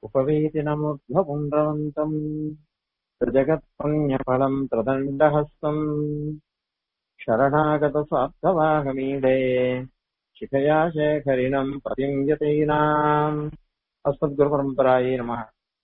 उपवीतिनमुद्भपुण्ड्रवन्तम् त्रिजगत्पुण्यफलम् त्रिदण्डहस्तम् शरणागतस्वार्थवाहमीडे शिखया शेखरिणम् पतिम् यतीनाम् अस्मद्गुरुपरम्परायै நம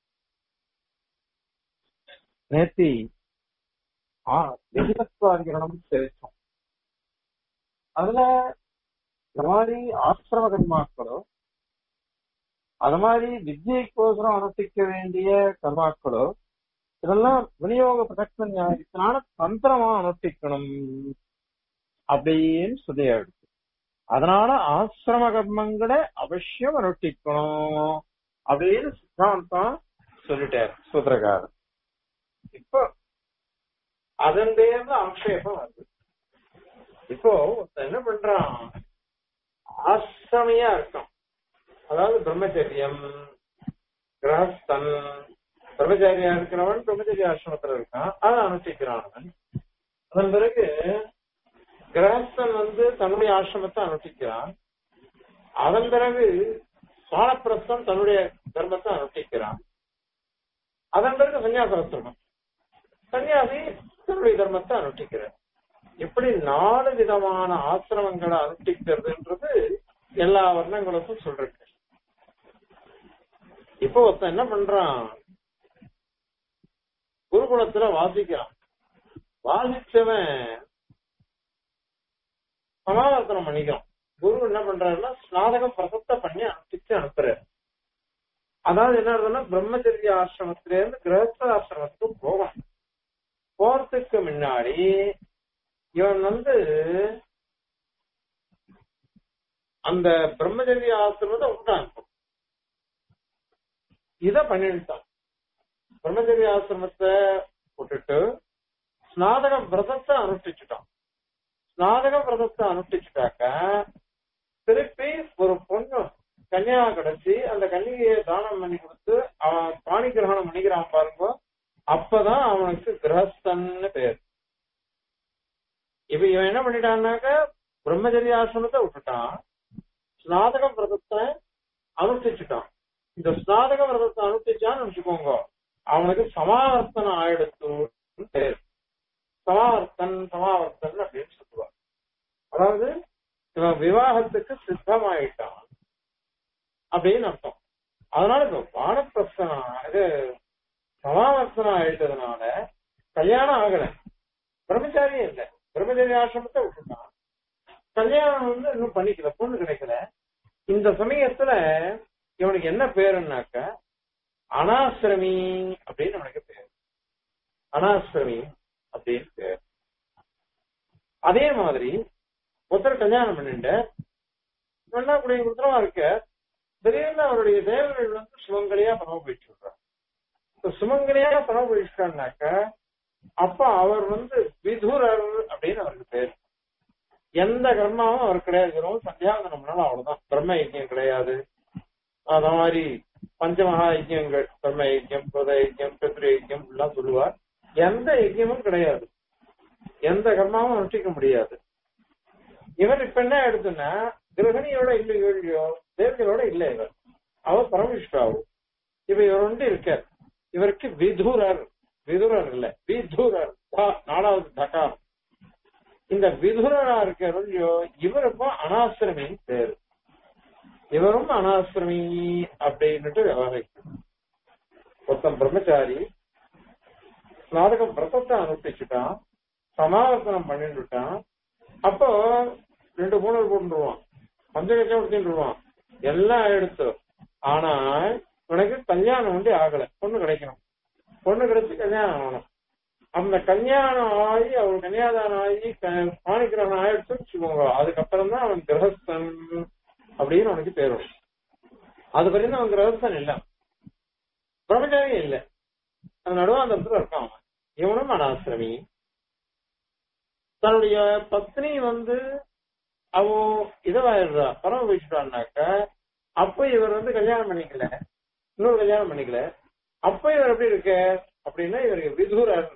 நேத்தி விகிதத்வாதிகரணம் தெரிவிச்சோம் அதுல இந்த மாதிரி ஆசிரம கர்மாக்களோ அது மாதிரி வித்யைக்கோசரம் அனுஷ்டிக்க வேண்டிய கர்மாக்களோ இதெல்லாம் விநியோக பிரதட்ச நியாயத்தினால தந்திரமா அனுஷ்டிக்கணும் அப்படின்னு சொல்லியாடு அதனால ஆசிரம கர்மங்களை அவசியம் அனுஷ்டிக்கணும் அப்படின்னு சித்தாந்தம் சொல்லிட்டார் சூத்திரக்காரர் இப்போ அதன் பேர்ல ஆக்ஷேபம் வருது இப்போ ஒருத்தன் என்ன பண்றான் ஆசிரமையா இருக்கான் அதாவது பிரம்மச்சரியம் கிரகஸ்தன் பிரம்மச்சாரியா இருக்கிறவன் பிரம்மச்சரிய ஆசிரமத்துல இருக்கான் அதை அனுஷ்டிக்கிறான் அவன் அதன் பிறகு கிரகஸ்தன் வந்து தன்னுடைய ஆசிரமத்தை அனுஷ்டிக்கிறான் அதன் பிறகு வானப்பிரஸ்தன் தன்னுடைய தர்மத்தை அனுஷ்டிக்கிறான் அதன் பிறகு சன்னியாசாசிரமம் சன்னியாசி தன்னுடைய தர்மத்தை அனுஷ்டிக்கிறார் இப்படி நாலு விதமான ஆசிரமங்களை அனுஷ்டிக்கிறதுன்றது எல்லா வர்ணங்களுக்கும் சொல்றேன் இப்போ ஒருத்தன் என்ன பண்றான் குருகுலத்துல வாசிக்கிறான் வாசிச்சவன் சமாவர்த்தனம் பண்ணிக்கிறான் குரு என்ன பண்றாருன்னா ஸ்நாதகம் பிரசத்த பண்ணி அனுப்பிச்சு அனுப்புறாரு அதாவது என்ன ஆகுதுன்னா பிரம்மச்சரிய ஆசிரமத்தில இருந்து கிரகஸ்த ஆசிரமத்துக்கு போகணும் போறதுக்கு முன்னாடி இவன் வந்து அந்த பிரம்மச்சரிய ஆசிரமத்தை விட்டான் இத பண்ணிட்டான் பிரம்மச்சரிய ஆசிரமத்தை விட்டுட்டு ஸ்நாதக விரதத்தை அனுஷ்டிச்சுட்டான் ஸ்நாதக விரதத்தை அனுஷ்டிச்சுட்டாக்க திருப்பி ஒரு பொண்ணு கன்னியா கிடைச்சி அந்த கன்னிகையை தானம் பண்ணி கொடுத்து அவன் பாணி கிரகணம் பண்ணிக்கிறான் பாருங்க அப்பதான் அவனுக்கு கிரகஸ்தன்னு பேர் இப்ப இவன் என்ன பண்ணிட்டான்னாக்க பிரம்மச்சரிய ஆசிரமத்தை விட்டுட்டான் ஸ்நாதக விரதத்தை அனுஷ்டிச்சுட்டான் இந்த ஸ்நாதக விரதத்தை அனுஷ்டிச்சான்னு வச்சுக்கோங்க அவனுக்கு சமாவர்த்தனம் ஆயிடுத்து பேர் சமாவர்த்தன் சமாவர்த்தன் அப்படின்னு சொல்லுவார் அதாவது இவன் விவாகத்துக்கு சித்தமாயிட்டான் அப்படின்னு அர்த்தம் அதனால இப்ப வானப்பிரசனம் இது சமாவர்த்தனம் ஆயிட்டதுனால கல்யாணம் ஆகல பிரம்மச்சாரியும் இல்லை பிரம்மச்சாரி ஆசிரமத்தை விட்டுட்டான் கல்யாணம் வந்து இன்னும் பண்ணிக்கல பொண்ணு கிடைக்கல இந்த சமயத்துல இவனுக்கு என்ன பேருன்னாக்க அனாசிரமி அப்படின்னு அவனுக்கு பேர் அனாசிரமி அப்படின்னு பேர் அதே மாதிரி ஒருத்தர் கல்யாணம் பண்ணிட்டு நல்லா கூடிய உத்தரவா இருக்க திடீர்னு அவருடைய தேவர்கள் வந்து சுமங்கலியா பரவ போயிட்டு சொல்றார் சுமங்கலியா பரவ போயிட்டான்னாக்க அப்ப அவர் வந்து விதுரர் அப்படின்னு அவருக்கு பேர் எந்த கர்மாவும் அவர் கிடையாது வெறும் சந்தியாவந்தனம்னால அவ்வளவுதான் பிரம்ம யஜ்யம் கிடையாது அத மாதிரி பஞ்சமகா யஜ்யங்கள் பிரம்ம யஜ்யம் புத யஜ்யம் பித்ரு யஜ்யம் எல்லாம் சொல்லுவார் எந்த யஜ்யமும் கிடையாது எந்த கர்மாவும் அனுஷ்டிக்க முடியாது இவர் இப்ப என்ன எடுத்துன்னா கிரகணியோட இல்லையோ இல்லையோ தேவர்களோட இல்ல இவர் அவர் பரமவிஷ்டாவும் இவ இவர் ஒன்று இருக்கார் இவருக்கு விதுரர் விதுரர் இல்ல விதுரர் நாலாவது தகாரம் இந்த விதுரரா இருக்கார் இல்லையோ இவருக்கும் அனாசிரமின்னு பேரு இவரும் அனாசிரமி அப்படின்னுட்டு விவகாரிக்கும் ஒருத்தன் பிரம்மச்சாரி ஸ்நாதகம் விரதத்தை அனுப்பிச்சுட்டான் சமாவர்த்தனம் பண்ணிட்டுட்டான் அப்போ ரெண்டு மூணு போட்டுருவான் பஞ்சகச்சம் எடுத்துருவான் எல்லாம் எடுத்து ஆனா உனக்கு கல்யாணம் வந்து ஆகல பொண்ணு கிடைக்கணும் பொண்ணு கிடைச்சு கல்யாணம் ஆகணும் அந்த கல்யாணம் ஆகி அவள் கன்னியாதானம் ஆகி பாணிக்கிரகணம் ஆயிடுச்சு வச்சுக்கோங்க அதுக்கப்புறம் தான் அவன் கிரகஸ்தன் அப்படின்னு அவனுக்கு பேர் வரும் அது வரையும் அவன் கிரகஸ்தன் இல்ல பிரம்மச்சாரியும் இல்ல அது நடுவா அந்த இடத்துல இருக்கான் அவன் இவனும் அனாசிரமி தன்னுடைய பத்னி வந்து அவ இதவாயிடுறா பரம வச்சுட்டான்னாக்க அப்ப இவர் வந்து கல்யாணம் பண்ணிக்கல இன்னொரு கல்யாணம் பண்ணிக்கல அப்ப இவர் எப்படி இருக்க அப்படின்னா இவருக்கு விதுரர்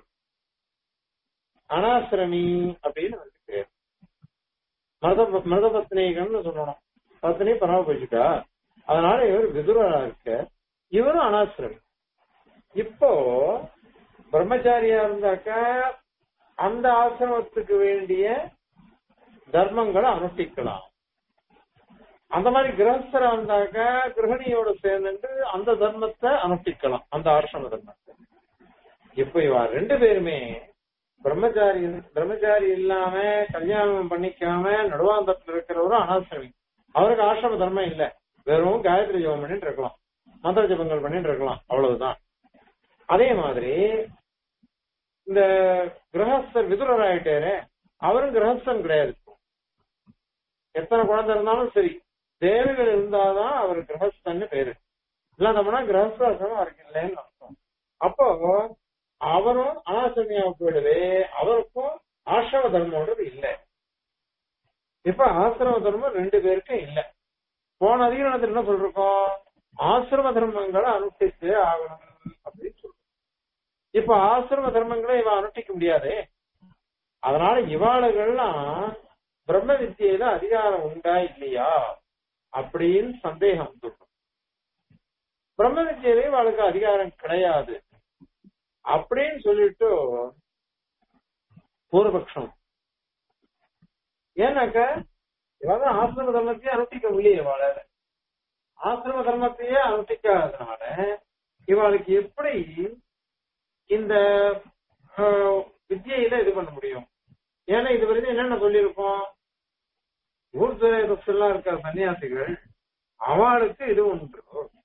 அனாசிரமி அப்படின்னு அவருக்கு பேர் மருத மருத பத்னிகள்னு சொல்லணும் பத்னி பரம போயிட்டா அதனால இவர் விதுரரா இருக்க இவரும் அனாசிரமி இப்போ பிரம்மச்சாரியா இருந்தாக்கா அந்த ஆசிரமத்துக்கு வேண்டிய தர்மங்களை அனுஷ்டிக்கலாம் அந்த மாதிரி கிரகஸ்தரா இருந்தாக்கா கிரகணியோட சேர்ந்து அந்த தர்மத்தை அனுஷ்டிக்கலாம் அந்த ஆசிரம தர்மத்தை இப்ப இவ ரெண்டு பேருமே பிரம்மச்சாரி பிரம்மச்சாரி இல்லாம கல்யாணம் பண்ணிக்காம நடுவாந்தத்துல இருக்கிறவரும் அனாசிரமி அவருக்கு ஆசிரம தர்மம் இல்ல வெறும் காயத்ரி ஜபம் பண்ணிட்டு இருக்கலாம் மந்திர ஜபங்கள் பண்ணிட்டு இருக்கலாம் அவ்வளவுதான் அதே மாதிரி இந்த கிரகஸ்தர் விதுரர் ஆயிட்டாரு அவரும் கிரகஸ்தன் கிடையாது எத்தனை குழந்தை இருந்தாலும் சரி தேவைகள் இருந்தாதான் அவர் கிரகஸ்தன்னு பேரு இல்லாதோம்னா கிரகஸ்தாசிரமம் அவருக்கு இல்லைன்னு அர்த்தம் அப்போ அவரும் அனாசிரமியா போயிடுவே அவருக்கும் ஆசிரம தர்மம்ன்றது இல்லை இப்ப ஆசிரம தர்மம் ரெண்டு பேருக்கும் இல்ல போன அதிகாரத்தில் என்ன சொல்றோம் ஆசிரம தர்மங்களை அனுஷ்டித்து ஆகணும் அப்படின்னு சொல்றோம் இப்ப ஆசிரம தர்மங்களை இவன் அனுஷ்டிக்க முடியாது அதனால இவாளுகள்லாம் பிரம்ம வித்தியில அதிகாரம் உண்டா இல்லையா அப்படின்னு சந்தேகம் வந்துடும் பிரம்ம வித்தியிலே இவாளுக்கு அதிகாரம் கிடையாது அப்படின்னு சொல்லிட்டு பூர்வபக்ஷம் ஏன்னாக்க இவதான் ஆசிரம தர்மத்தையே அனுஷ்டிக்க முடியல இவாளால ஆசிரம தர்மத்தையே அனுஷ்டிக்காததுனால இவாளுக்கு எப்படி இந்த ஆஹ், வித்தியில இது பண்ண முடியும் ஏன்னா இது வரைக்கும் என்னென்ன சொல்லியிருக்கோம் ஊர்துறை எல்லாம் இருக்கிற சன்னியாசிகள் அவளுக்கு இது உண்டு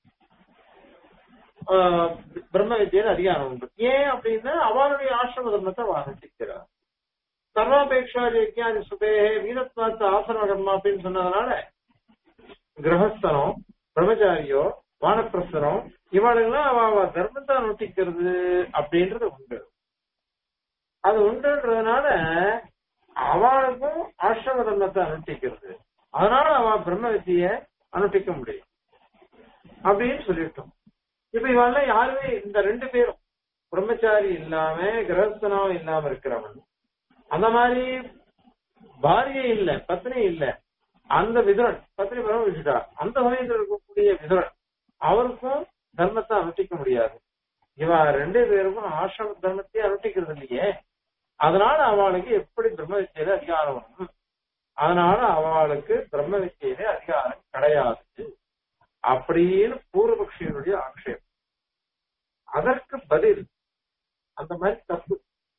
ஆஹ், பிரம்ம வித்தியில அதிகாரம் உண்டு ஏன் அப்படின்னா அவளுடைய ஆசிரம தர்மத்தை அவ அனுஷ்டிக்கிறார் சர்வாபேட்சா யஜ்ஞாதி சுதே வீரத்வாத்த ஆசிரம கர்மா அப்படின்னு சொன்னதுனால கிரகஸ்தனோ பிரம்மச்சாரியோ வானப்பிரஸ்தனோ இவாளுங்கெல்லாம் அவ அவ தர்மத்தை அனுஷ்டிக்கிறது அப்படின்றது உண்டு அது உண்டுன்றதுனால அவளுக்கும் ஆசிரம தர்மத்தை அனுஷ்டிக்கிறது அதனால அவ பிரம்ம வித்திய அனுஷ்டிக்க முடியும் அப்படின்னு சொல்லிட்டோம் இப்ப இவெல்லாம் யாருமே இந்த ரெண்டு பேரும் பிரம்மச்சாரி இல்லாம கிரகஸ்தனாவும் இல்லாம இருக்கிறவன் அந்த மாதிரி பாரியை இல்ல பத்னி இல்ல அந்த விதுரன் பத்னி பரவ வச்சுட்டா அந்த சமயத்தில் இருக்கக்கூடிய விதுரன் அவருக்கும் தர்மத்தை அனுஷ்டிக்க முடியாது இவ ரெண்டு பேருக்கும் ஆசிரம தர்மத்தையே அனுஷ்டிக்கிறது இல்லையே அதனால அவளுக்கு எப்படி பிரம்ம வித்தியில அதிகாரம் வரும் அதனால அவளுக்கு பிரம்ம வித்தியிலே அதிகாரம் கிடையாது அப்படின்னு பூர்வபக்ஷியனுடைய ஆக்ஷேபம் அதற்கு பதில் அந்த மாதிரி தப்பு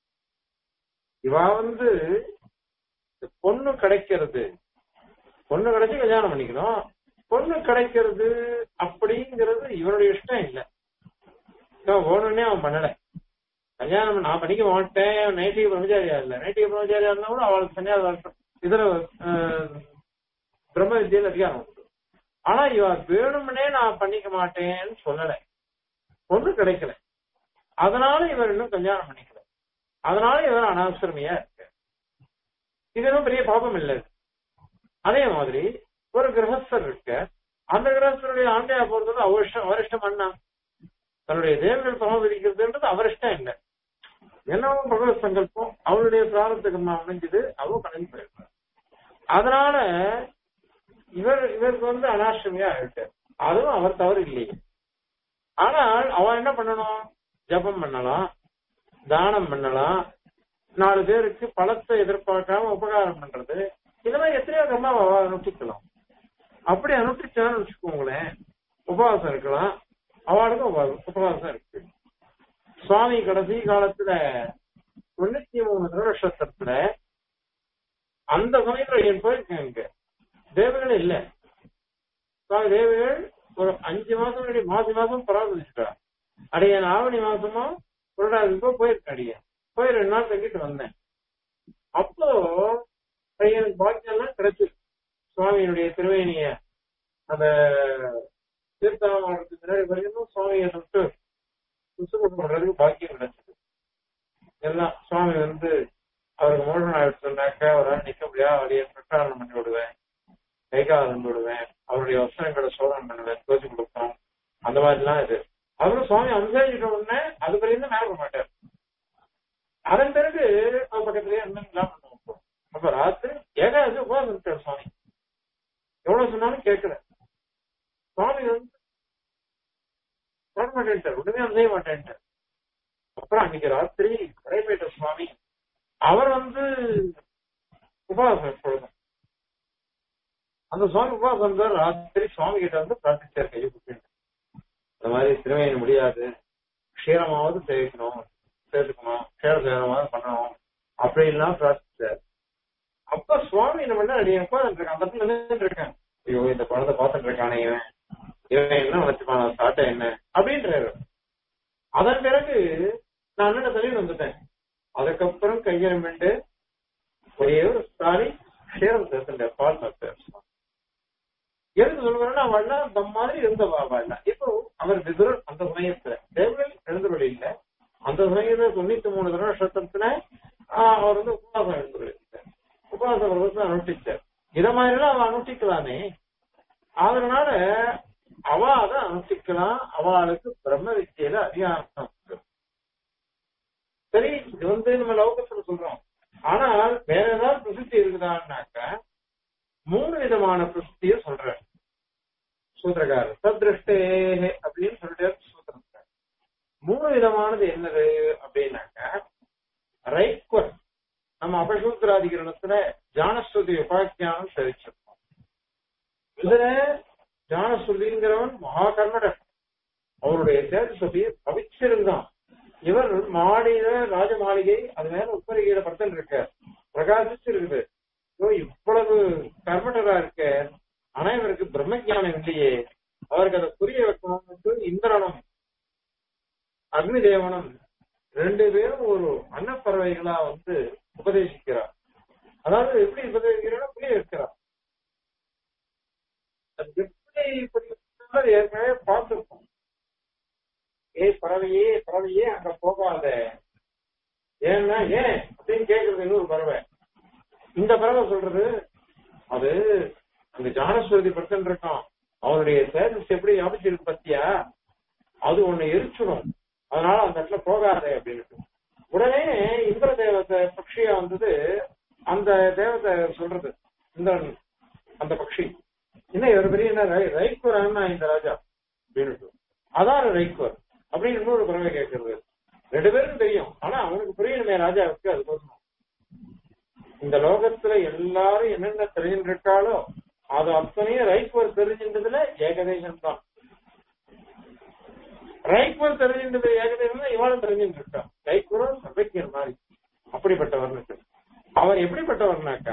இவா வந்து இந்த பொண்ணு கிடைக்கிறது பொண்ணு கிடைச்சு கல்யாணம் பண்ணிக்கணும் பொண்ணு கிடைக்கிறது அப்படிங்கிறது இவனுடைய இஷ்டம் இல்ல இவன் வேணும்னே அவன் பண்ணல கல்யாணம் நான் பண்ணிக்க மாட்டேன் நைட்டிக பிரம்மச்சாரியா இல்ல நைட்டிக பிரம்மச்சாரியா இருந்தா கூட அவளுக்கு சன்னியாசம் இதுல அஹ், பிரம்ம வித்தியில அதிகாரம் உண்டு ஆனா இவ வேணும்னே நான் பண்ணிக்க மாட்டேன்னு சொல்லல பொண்ணு கிடைக்கல அதனால இவர் இன்னும் கல்யாணம் பண்ணிக்கல அதனால இவர் அனாசிரமியா இருக்கு இது ஒன்றும் பெரிய பாபம் இல்லை அதே மாதிரி ஒரு கிரகஸ்தர் இருக்க அந்த கிரகஸ்தருடைய ஆண்டையா போறது அவர் இஷ்டம் அவர் இஷ்டம் பண்ணா தன்னுடைய தேவர்கள் பரமபிடிக்கிறதுன்றது அவர் இஷ்டம் இல்லை என்னவோ பகவத் சங்கல்பம் அவருடைய பிராரத்துக்கு அமைஞ்சது அவரும் கணக்கு போயிருக்கார் அதனால இவர் இவருக்கு வந்து அனாசிரமியா இருக்கு அதுவும் அவர் தவறு இல்லையே ஆனால் அவன் என்ன பண்ணணும் ஜபம் பண்ணலாம் தானம் பண்ணலாம் நாலு பேருக்கு பழத்தை எதிர்பார்க்காம உபகாரம் பண்றது இதெல்லாம் எத்தனையோ கர்மா அவ அனுஷ்டிக்கலாம் அப்படி அனுஷ்டிச்சான்னு வச்சுக்கோங்களேன் உபவாசம் இருக்கலாம் அவளுக்கும் உபவாசம் உபவாசம் இருக்கு சுவாமி கடைசி காலத்துல தொண்ணூத்தி மூணு திருநட்சத்திரத்துல அந்த சமயத்துல என் போயிருக்கேன் இங்க தேவர்கள் இல்ல சுவாமி தேவர்கள் ஒரு அஞ்சு மாசம் முன்னாடி மாசி மாசம் பராமரிச்சுட்டா அடையன் ஆவணி மாசமா புரட்டாதி இப்போ போயிருக்கேன் அடியன் போய் ரெண்டு நாள் தங்கிட்டு வந்தேன் அப்போ எனக்கு பாக்கியம்லாம் கிடைச்சு சுவாமியினுடைய திருவேணிய அந்த தீர்த்தாமத்துக்கு முன்னாடி வரைக்கும் சுவாமியை தொட்டு சுசுகம் பண்றதுக்கு பாக்கியம் கிடைச்சது எல்லாம் சுவாமி வந்து அவருக்கு மோஷன் ஆயிடுச்சு சொன்னாக்க அவரால் நிக்க முடியாது அவரைய பிரச்சாரம் பண்ணி விடுவேன் கைகாலம் விடுவேன் அவருடைய வசனங்களை சோதனை பண்ணுவேன் தோசி கொடுப்போம் அந்த மாதிரிலாம் இது அவரும் சுவாமி அனுசரிச்சிட்ட உடனே அது வரையும் மேல போக மாட்டார் அதன் பிறகு அவர் பக்கத்துலயே என்னெல்லாம் பண்ணுவோம் அப்ப ராத்திரி ஏகாதசி உபவாசம் இருக்கார் சுவாமி எவ்வளவு சொன்னாலும் கேட்கல சுவாமி வந்து பண்ண மாட்டேன்ட்டார் ஒண்ணுமே செய்ய மாட்டேன்ட்டார் அப்புறம் அன்னைக்கு ராத்திரி கடைப்பேட்ட சுவாமி அவர் வந்து உபவாசம் எப்பொழுதும் அந்த சுவாமி உபவாசம் இருந்தார் ராத்திரி சுவாமி கிட்ட வந்து பிரார்த்திச்சார் கையை குப்பிட்டு இந்த மாதிரி திருமையின முடியாது க்ஷீரமாவது சேவிக்கணும் சேர்த்துக்கணும் க்ஷீர சேவனமாவது பண்ணணும் அப்படின்லாம் பிரார்த்திச்சார் அப்ப சுவாமி என்ன பண்ண அடி உட்காந்துருக்கேன் அந்த இடத்துல நின்றுட்டு இருக்கேன் ஐயோ இந்த குழந்தை பார்த்துட்டு இருக்கானே இவன் இவன் என்ன வச்சுப்பான் சாட்டை என்ன அப்படின்றாரு அதன் பிறகு நான் அண்ணன் தள்ளி வந்துட்டேன் அதுக்கப்புறம் கையெழுமிண்டு ஒரே ஒரு ஸ்டாலி ஷேரம் சேர்த்துட்டேன் பால் சாப்பிட்டார் எதுக்கு சொல்லுவேன்னா அவள் அந்த மாதிரி இருந்த பாபா இல்ல இப்போ அவர் விதுரர் அந்த சமயத்துல தேவர்கள் எழுந்துள்ள இல்ல அந்த சமயத்துல தொண்ணூத்தி மூணு தடவை நட்சத்திரத்துல அவர் வந்து உபவாசம் எழுந்துள்ள உபவாச விரதத்தை அனுஷ்டிச்சார் இத மாதிரி எல்லாம் அவ அனுஷ்டிக்கலாமே அதனால அவ அதை அனுஷ்டிக்கலாம் அவளுக்கு பிரம்ம வித்தியில அதிகாரம் இருக்கு. சரி இது வந்து நம்ம லோகத்துல சொல்றோம் ஆனால் வேற ஏதாவது பிரசித்தி இருக்குதான்னாக்க மூணு விதமான பிரசித்திய சொல்ற சூத்திரக்காரர் சத்ருஷ்டே அப்படின்னு சொல்லிட்டு சூத்திரம் மூணு விதமானது என்னது அப்படின்னாக்க ரைக்வர் நம்ம அபசூத்திராதிகரணத்துல ஜானஸ்ருதி உபாக்கியானம் தெரிவிச்சிருக்கோம் இதுல ஜானஸ்ருதிங்கிறவன் மகாகர்மடர் அவருடைய தேஜஸ்வதி பவிச்சிருந்தான் இவர் மாடியில ராஜ மாளிகை அது மேல உப்பரிகையில படுத்தல் இருக்க பிரகாசிச்சு இருக்குது ஐயோ, இவ்வளவு கர்மடரா இருக்க ஆனா இவருக்கு பிரம்ம ஞானம் இல்லையே அவருக்கு அதை புரிய வைக்கணும்னு இந்திரனும் அக்னி தேவனும் ரெண்டு பேரும் ஒரு அன்னப்பறவைகளா வந்து உபதேசிக்கிறார் அதாவது எப்படி உபதேசிக்கிறாரோ புரிய வைக்கிறார் அது எப்படி புரிய வைக்கிறாரோ அது ஏற்கனவே பார்த்திருக்கோம் ஏய் பறவையே பறவையே அங்க போகாத ஏன்னா ஏன் அப்படின்னு கேக்குறது இன்னொரு பறவை இந்த பறவை சொல்றது அது அந்த ஜானஸ்வரதி பர்சன் இருக்கான் அவனுடைய சேதஸ் எப்படி ஞாபகம் பத்தியா அது உன்னை எரிச்சிடும் அதனால அந்த இடத்துல போகாதே அப்படின்னு உடனே இந்திர தேவத்தை பக்ஷியா வந்தது அந்த தேவத்தை சொல்றது இந்திரன் அந்த பக்ஷி என்ன இவர் பெரிய என்ன ரை- ரைக்குவரான்னா இந்த ராஜா அப்படின்னு அதான் ரைக்குவர் அப்படின்னு இன்னொரு பறவை கேட்கறது ரெண்டு பேரும் தெரியும் ஆனா அவனுக்கு புரியணுமே ராஜாவுக்கு அது போதும் இந்த லோகத்துல எல்லாரும் என்னென்ன தெரிஞ்சுட்டு இருக்காளோ அது அத்தனையும் ரைக்குவர் தெரிஞ்சின்றதுல ஏகதேசம் தான் ரைக்குவர் தெரிஞ்சின்றது ஏகதேசம் தான் இவாளும் தெரிஞ்சுட்டு இருக்கா ரைக்குவரும் சபைக்கிற மாதிரி அப்படிப்பட்டவர்னு அவர் எப்படிப்பட்டவர்னாக்கா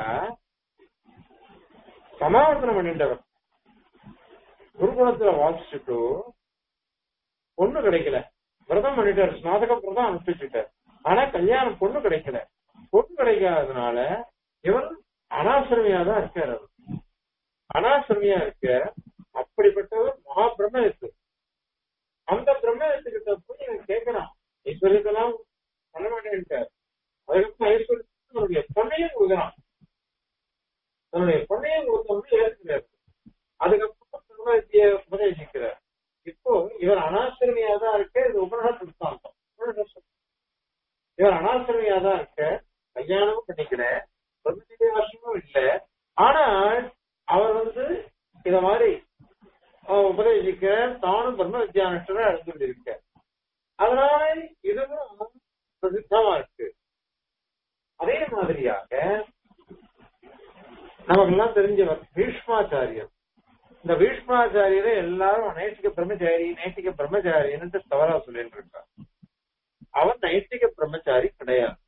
சமாவர்த்தனம் பண்ணிட்டவர் குருகுலத்துல வாசிச்சுட்டு பொண்ணு கிடைக்கல விரதம் பண்ணிட்டாரு ஸ்நாதக விரதம் அனுப்பிச்சுட்டார் ஆனா கல்யாணம் பொண்ணு கிடைக்கல பொண்ணு கிடைக்காததுனால இவர் அனாசிரமியா தான் இருக்காரு அவர். அனாசிரமியா இருக்க அப்படிப்பட்டவர் மகா பிரம்மத்து அந்த பிரம்மத்துக்கிட்ட போய் இவன் கேட்கறான் ஐஸ்வர்யத்தெல்லாம் பண்ண மாட்டேன்ட்டார் அதுக்கப்புறம் ஐஸ்வர்யத்துக்கு தன்னுடைய பொண்ணையும் கொடுக்குறான் தன்னுடைய பொண்ணையும் கொடுத்தவங்க ஏற்றுக்கிறார் அதுக்கப்புறம் பிரம்மத்திய உபதேசிக்கிறார் இப்போ இவர் அனாசிரமியா தான் இருக்க இது உபநிஷத் சித்தாந்தம் உபநிஷத் இவர் அனாசிரமியா தான் இருக்க கல்யாணமும் பண்ணிக்கல பிரம்மத்திய வருஷமும் இல்ல ஆனால் அவர் வந்து இத மாதிரி அஹ், உபதேசிக்க தானும் பிரம்ம வித்யானுஷ்டரா இருந்து இருக்க அதனால இதுவும் பிரசித்தமா இருக்கு அதே மாதிரியாக நமக்கெல்லாம் தெரிஞ்சவர் பீஷ்மாச்சாரியர் இந்த பீஷ்மாச்சாரியரை எல்லாரும் நைட்டிக பிரம்மச்சாரி நைட்டிக பிரம்மச்சாரின்னு தவறா சொல்லிட்டு இருக்கான் அவன் நைட்டிக பிரம்மச்சாரி கிடையாது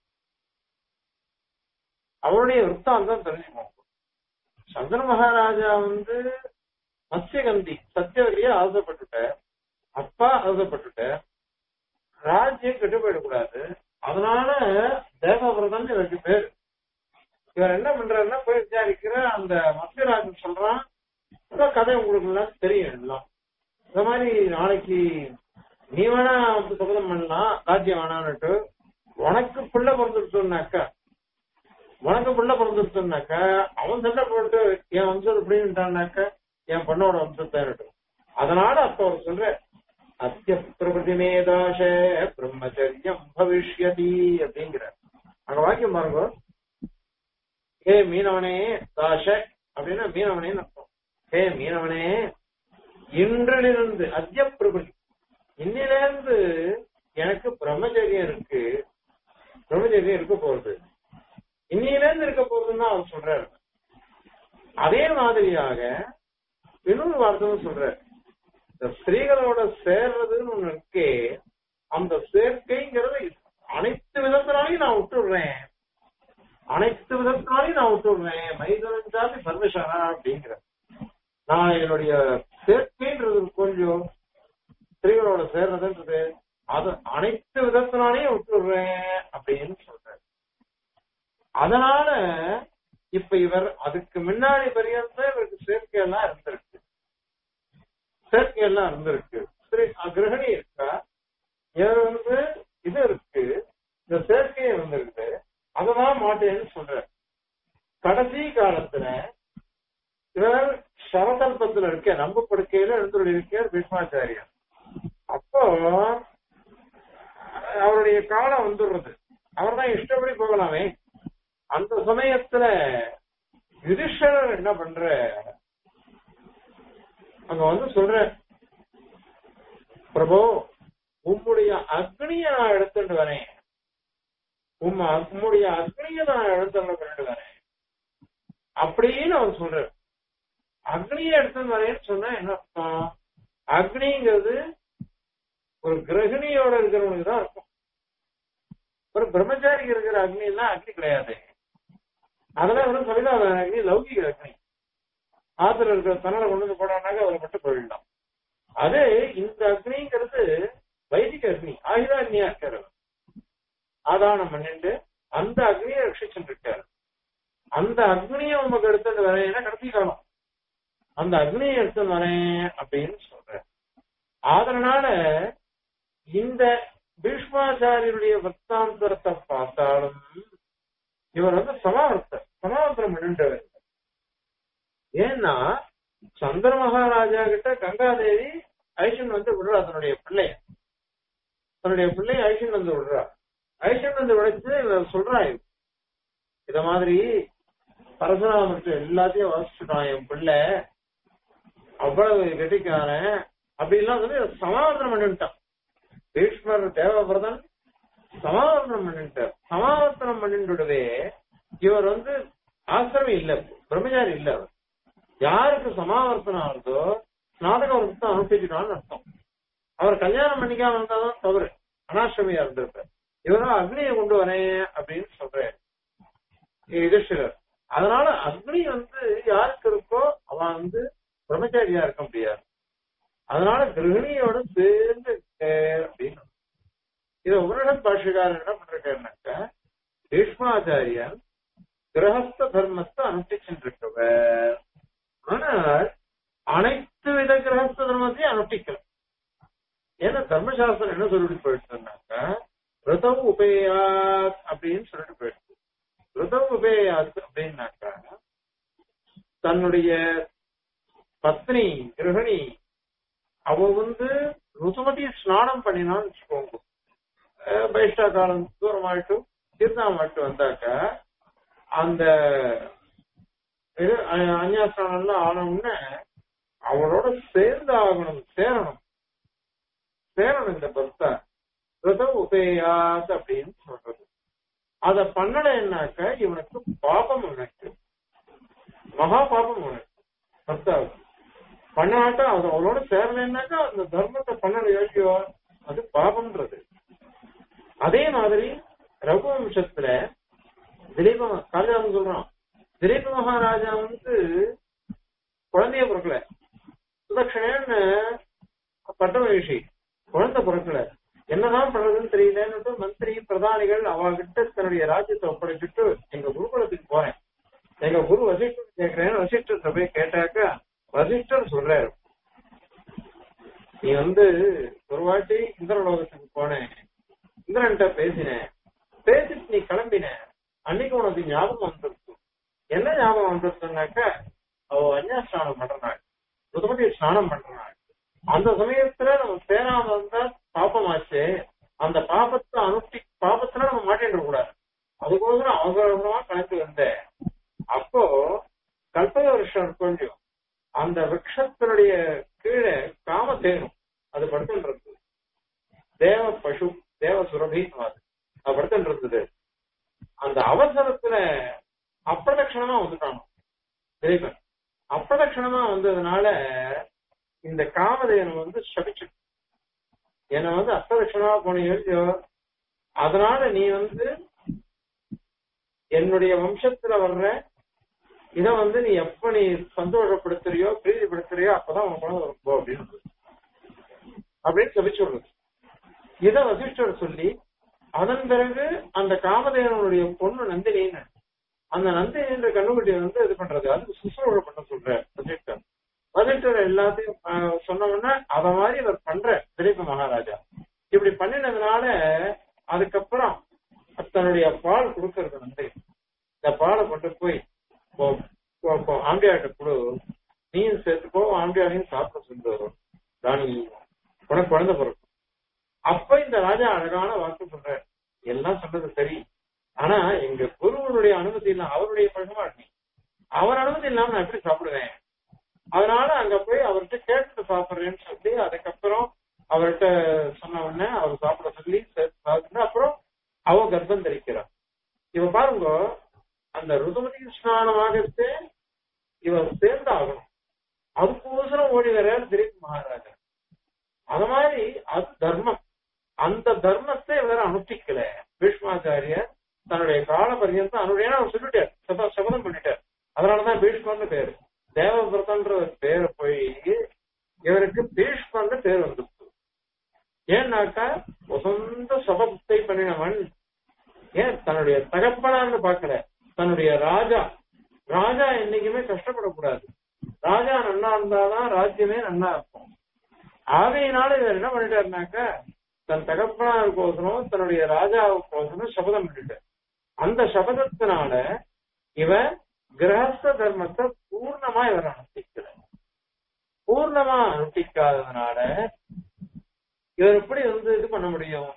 அவனுடைய விற்த்தாந்தம் தெரிஞ்சுக்கோங்க சந்திர மகாராஜா வந்து மத்ஸ்யகந்தி சத்தியவதிய ஆசைப்பட்டுட்ட அப்பா ஆசைப்பட்டுட்ட ராஜ்யம் கெட்டு போயிடக்கூடாது அதனால தேவவிரதம் இவருக்கு பேர் இவர் என்ன பண்றாருன்னா போய் விசாரிக்கிற அந்த மத்தியராஜன் சொல்றான் இந்த கதை உங்களுக்கு எல்லாம் தெரியும் எல்லாம் இந்த மாதிரி நாளைக்கு நீ வேணா வந்து சபதம் பண்ணலாம் ராஜ்யம் வேணான்னுட்டு உனக்கு பிள்ளை பிறந்துருச்சோன்னாக்கா உனக்கு பிள்ளை பிறந்துருச்சோன்னாக்கா அவன் சண்டை போட்டு என் வம்சம் இப்படின்ட்டான்னாக்கா என் பொண்ணோட வம்சத்தை அதனால அப்ப அவர் சொல்ற அத்திய பிரபதிமேதாஷ பிரம்மச்சரியம் பவிஷ்யதி அப்படிங்கிற அங்க வாக்கியம் பாருங்க ஹே மீனவனே தாஷ அப்படின்னா மீனவனே அர்த்தம் ஹே மீனவனே இன்றிலிருந்து அத்திய பிரபதி இன்னையில இன்னையில இருந்து எனக்கு பிரம்மச்சரியம் இருக்கு பிரம்மச்சரியம் இருக்க போறது இன்னையில இருந்து இருக்க போறதுன்னு தான் அவர் சொல்றாரு அதே மாதிரியாக இன்னொரு வார்த்தையும் சொல்றாரு இந்த ஸ்திரீகளோட சேர்றதுன்னு ஒண்ணு இருக்கே அந்த சேர்க்கைங்கிறது அனைத்து விதத்தினாலையும் நான் விட்டுடுறேன் அனைத்து விதத்தினாலையும் நான் விட்டுடுறேன் மைதனஞ்சாதி சர்வசாரா அப்படிங்கிற நான் என்னுடைய சேர்க்கைன்றது கொஞ்சம் ஸ்திரீகளோட சேர்றதுன்றது அது அனைத்து விதத்தினாலையும் விட்டுடுறேன் அப்படின்னு சொல்றாரு அதனால இப்ப இவர் அதுக்கு முன்னாடி பரியந்த இவருக்கு சேர்க்கை எல்லாம் இருந்திருக்கு சேர்க்கை எல்லாம் இருந்திருக்கு சரி கிரகணி இருக்கா இவர் வந்து இது இருக்கு இந்த சேர்க்கையை இருந்திருக்கு அததான் மாட்டேன்னு சொல்ற கடைசி காலத்துல இவர் சவகல்பத்துல இருக்க நம்ப படுக்கையில எழுந்துள்ள இருக்கார் பீஷ்மாச்சாரியர் அப்போ அவருடைய காலம் வந்துடுறது அவர் தான் இஷ்டப்படி போகலாமே அந்த சமயத்துல யுதிஷ்டர் என்ன பண்ற அங்க வந்து சொல்ற பிரபு உம்முடைய அக்னிய நான் எடுத்துட்டு வரேன் உம் உம்முடைய அக்னிய நான் எடுத்துட்டு கொண்டு வரேன் அப்படின்னு அவர் சொல்ற அக்னிய எடுத்துட்டு வரேன்னு சொன்னா என்ன அர்த்தம் அக்னிங்கிறது ஒரு கிரகிணியோட இருக்கிறவனுக்கு தான் இருக்கும் ஒரு பிரம்மச்சாரிக்கு இருக்கிற அக்னி எல்லாம் அக்னி கிடையாது அதெல்லாம் வெறும் சொல்லிதான் அக்னி லௌகிக அக்னி ஆத்துல இருக்கிற தன்னலை கொண்டு வந்து போடானாக்க அவரை மட்டும் போயிடலாம் அதே இந்த அக்னிங்கிறது வைதிக அக்னி ஆயுதா அக்னியா இருக்காரு ஆதானம் பண்ணிட்டு அந்த அக்னியை ரட்சிச்சுட்டு இருக்காரு அந்த அக்னியை உமக்கு எடுத்துட்டு வரேன் கடைசி காலம் அந்த அக்னியை எடுத்துட்டு வரேன் அப்படின்னு சொல்ற அதனால இந்த பீஷ்மாச்சாரியருடைய வர்த்தாந்தரத்தை பார்த்தாலும் இவர் வந்து சமாவர்த்தர் சமாவர்த்தனம் பண்ணிட்டவர் ஏன்னா சந்திர மகாராஜா கிட்ட கங்காதேவி ஐஷன் வந்து விடுறா தன்னுடைய பிள்ளைய தன்னுடைய பிள்ளைய ஐஷன் வந்து விடுறா ஐஷன் வந்து விடைச்சு இவர் சொல்றா இது இத மாதிரி பரசுராமர்கிட்ட எல்லாத்தையும் வாசிச்சுட்டான் என் பிள்ளை அவ்வளவு கெட்டிக்காரன் அப்படிலாம் சொல்லி சமாவர்த்தனம் பண்ணிட்டான் பீஷ்மர் தேவபிரதன் சமாவர்த்தனம் பண்ணிட்டார் சமாவர்த்தனம் பண்ணிட்டுடவே இவர் வந்து ஆசிரமம் இல்ல பிரம்மச்சாரி இல்ல அவர் யாருக்கு சமாவர்த்தனம் ஆகுதோ ஸ்நாதக வர்த்தத்தை அனுப்பிச்சுட்டான்னு அர்த்தம் அவர் கல்யாணம் பண்ணிக்காம இருந்தாதான் தவறு அனாசிரமியா இருந்திருப்பார் இவரும் அக்னியை கொண்டு வரேன் அப்படின்னு சொல்றாரு யுதிஷ்டிரர் அதனால அக்னி வந்து யாருக்கு இருக்கோ அவன் வந்து பிரம்மச்சாரியா இருக்க முடியாது அதனால கிரகிணியோட சேர்ந்து அப்படின்னு இத உபனிஷத் பாஷகாரர் என்ன பண்றாருனாக்க பீஷ்மாச்சாரியன் கிரகஸ்த தர்மத்தை அனுஷ்டிச்சுருக்கவர் ஆனால் அனைத்து வித கிரகஸ்த தர்மத்தையும் அனுஷ்டிக்கல ஏன்னா தர்மசாஸ்திரம் என்ன சொல்லிட்டு போயிட்டுனாக்க ரிதவ் உபேயாத் அப்படின்னு சொல்லிட்டு போயிடுச்சு ரிதவ் உபேயாத் அப்படின்னாக்கா தன்னுடைய பத்னி கிரகணி அவ வந்து ருசுமதி ஸ்நானம் பண்ணினான்னு வச்சுக்கோங்க பைஷ்டா காலம் தூரமாயிட்டு தீர்த்தாமாயிட்டு வந்தாக்க அந்த இது அந்யாஸ்தானம்லாம் ஆனவுடனே அவளோட சேர்ந்து ஆகணும் சேரணும் சேரணும் இந்த பர்த்தா ரித உபேயாத் அப்படின்னு சொல்றது அத பண்ணலைன்னாக்க இவனுக்கு பாபம் உனக்கு மகா பாபம் உனக்கு பர்த்தாவுக்கு பண்ணாட்டா அது அவளோட சேரலைன்னாக்கா அந்த தர்மத்தை பண்ணல யோசியோ அது பாபம்ன்றது அதே மாதிரி ரகுவம்சத்துல திலீப காளிதாசன் சொல்றான் திலீப மகாராஜா வந்து குழந்தைய பிறக்கல சுதக்ஷணன்னு பட்ட மகிழ்ச்சி குழந்தை பிறக்கல என்னதான் பண்றதுன்னு தெரியலன்னு மந்திரி பிரதானிகள் அவகிட்ட தன்னுடைய ராஜ்யத்தை ஒப்படைச்சிட்டு எங்க குருகுலத்துக்கு போறேன் எங்க குரு வசிஷ்டர் கேட்கிறேன் வசிஷ்டர் போய் கேட்டாக்கா வசிஷ்டர் சொல்றாரு நீ வந்து ஒரு வாட்டி இந்திரலோகத்துக்கு போனேன் இந்திரன்ட்ட பேசினேன் பேசிட்டு நீ கிளம்பின அன்னைக்கு உனக்கு ஞாபகம் வந்துருக்கு என்ன ஞாபகம் வந்துருச்சுனாக்க அவ அந்யாஸ்நானம் பண்றாள் புதுமதி ஸ்நானம் பண்றாள் அந்த சமயத்துல நம்ம சேராம இருந்தா பாப்பமாச்சு அந்த பாபத்தை அனுஷ்டி பாபத்துல நம்ம மாட்டிட்டு கூடாது அதுக்கோசரம் அவசரமா கிளம்பி வந்தேன் அப்போ கல்பக வருஷம் கொஞ்சம் அந்த விரக்ஷத்தினுடைய கீழே காம தேனும் அது படுத்துட்டு இருக்கு தேவ பசு தேவ சுரபின்னு அது அது படுத்துட்டு இருந்தது அந்த அவசரத்துல அப்பிரதட்சணமா வந்துட்டானோ திலீபன் அப்பிரதட்சணமா வந்ததுனால இந்த காமதேவன் வந்து சபிச்சு என்னை வந்து அப்பிரதட்சணமா போனீங்க அதனால நீ வந்து என்னுடைய வம்சத்துல வர்ற இத வந்து நீ எப்ப நீ சந்தோஷப்படுத்துறியோ பிரீதிப்படுத்துறியோ அப்பதான் உன் குழந்தை இருக்கும் அப்படின்னு அப்படின்னு சபிச்சு விடுறது இத வசிஷ்டர் சொல்லி அதன் பிறகு அந்த காமதேவனுடைய பொண்ணு நந்தினின்னு அந்த நந்தினின்ற கண்ணுக்குட்டியை வந்து இது பண்றது அதுக்கு சுசுரோட பண்ண சொல்ற வசிஷ்டர் வசிஷ்டர் எல்லாத்தையும் ஆஹ், சொன்ன உடனே அத மாதிரி இவர் பண்ற திலீப மகாராஜா இப்படி பண்ணினதுனால அதுக்கப்புறம் தன்னுடைய பால் கொடுக்கறது வந்து இந்த பாலை கொண்டு போய் போ- போ- போ, ஆம்பியாட்ட கொடு நீயும் சேர்த்துக்கோ ஆம்பியாரையும் சாப்பிட சொல்லு ராணி உனக்கு குழந்தை பிறக்கும் அப்ப இந்த ராஜா அழகான வாக்கு சொல்ற எல்லாம் சொன்னது சரி ஆனா எங்க குருவனுடைய அனுமதி இல்லாம அவருடைய பழக்கமா நீ அவர் அனுமதி இல்லாம நான் எப்படி சாப்பிடுவேன் அதனால அங்க போய் அவர்கிட்ட கேட்டு சாப்பிடுறேன்னு சொல்லி அதுக்கப்புறம் அவர்கிட்ட சொன்ன உடனே அவர் சாப்பிட சொல்லி சேர்த்து சாப்பிட்டு அப்புறம் அவ கர்ப்பம் தரிக்கிறார் இவ பாருங்க அந்த ருதுமதி ஸ்நானமாகத்தே இவர் சேர்ந்தாகணும் அதுக்கோசரம் ஓடி வர திலீப் மகாராஜா அது மாதிரி அது தர்மம் அந்த தர்மத்தை இவர் அனுஷ்டிக்கல பீஷ்மாச்சாரியர் தன்னுடைய கால பரியந்தம் அனு ஏன்னா அவர் சொல்லிட்டார் சப- சபதம் பண்ணிட்டார் அதனாலதான் பீஷ்மர்னு பேரு தேவபிரதன்ற ஒரு பேரை போய் இவருக்கு பீஷ்மர்னு பேர் வந்துருச்சு ஏன்னாக்கா வசந்த சபதத்தை பண்ணினவன் ஏன் தன்னுடைய தகப்பனான்னு பார்க்கல தன்னுடைய ராஜா ராஜா என்னைக்குமே கஷ்டப்படக்கூடாது ராஜா நன்னா இருந்தாதான் ராஜ்யமே நன்னா இருக்கும் ஆகையினால இவர் என்ன பண்ணிட்டாருனாக்க தன் தகப்பனாருக்கோசரம் தன்னுடைய ராஜாவுக்கோசரம் சபதம் பண்ணிட்டார் அந்த சபதத்தினால இவன் கிரகஸ்த தர்மத்தை பூர்ணமா இவர் அனுஷ்டிக்கல பூர்ணமா அனுஷ்டிக்காததுனால இவர் எப்படி வந்து இது பண்ண முடியும்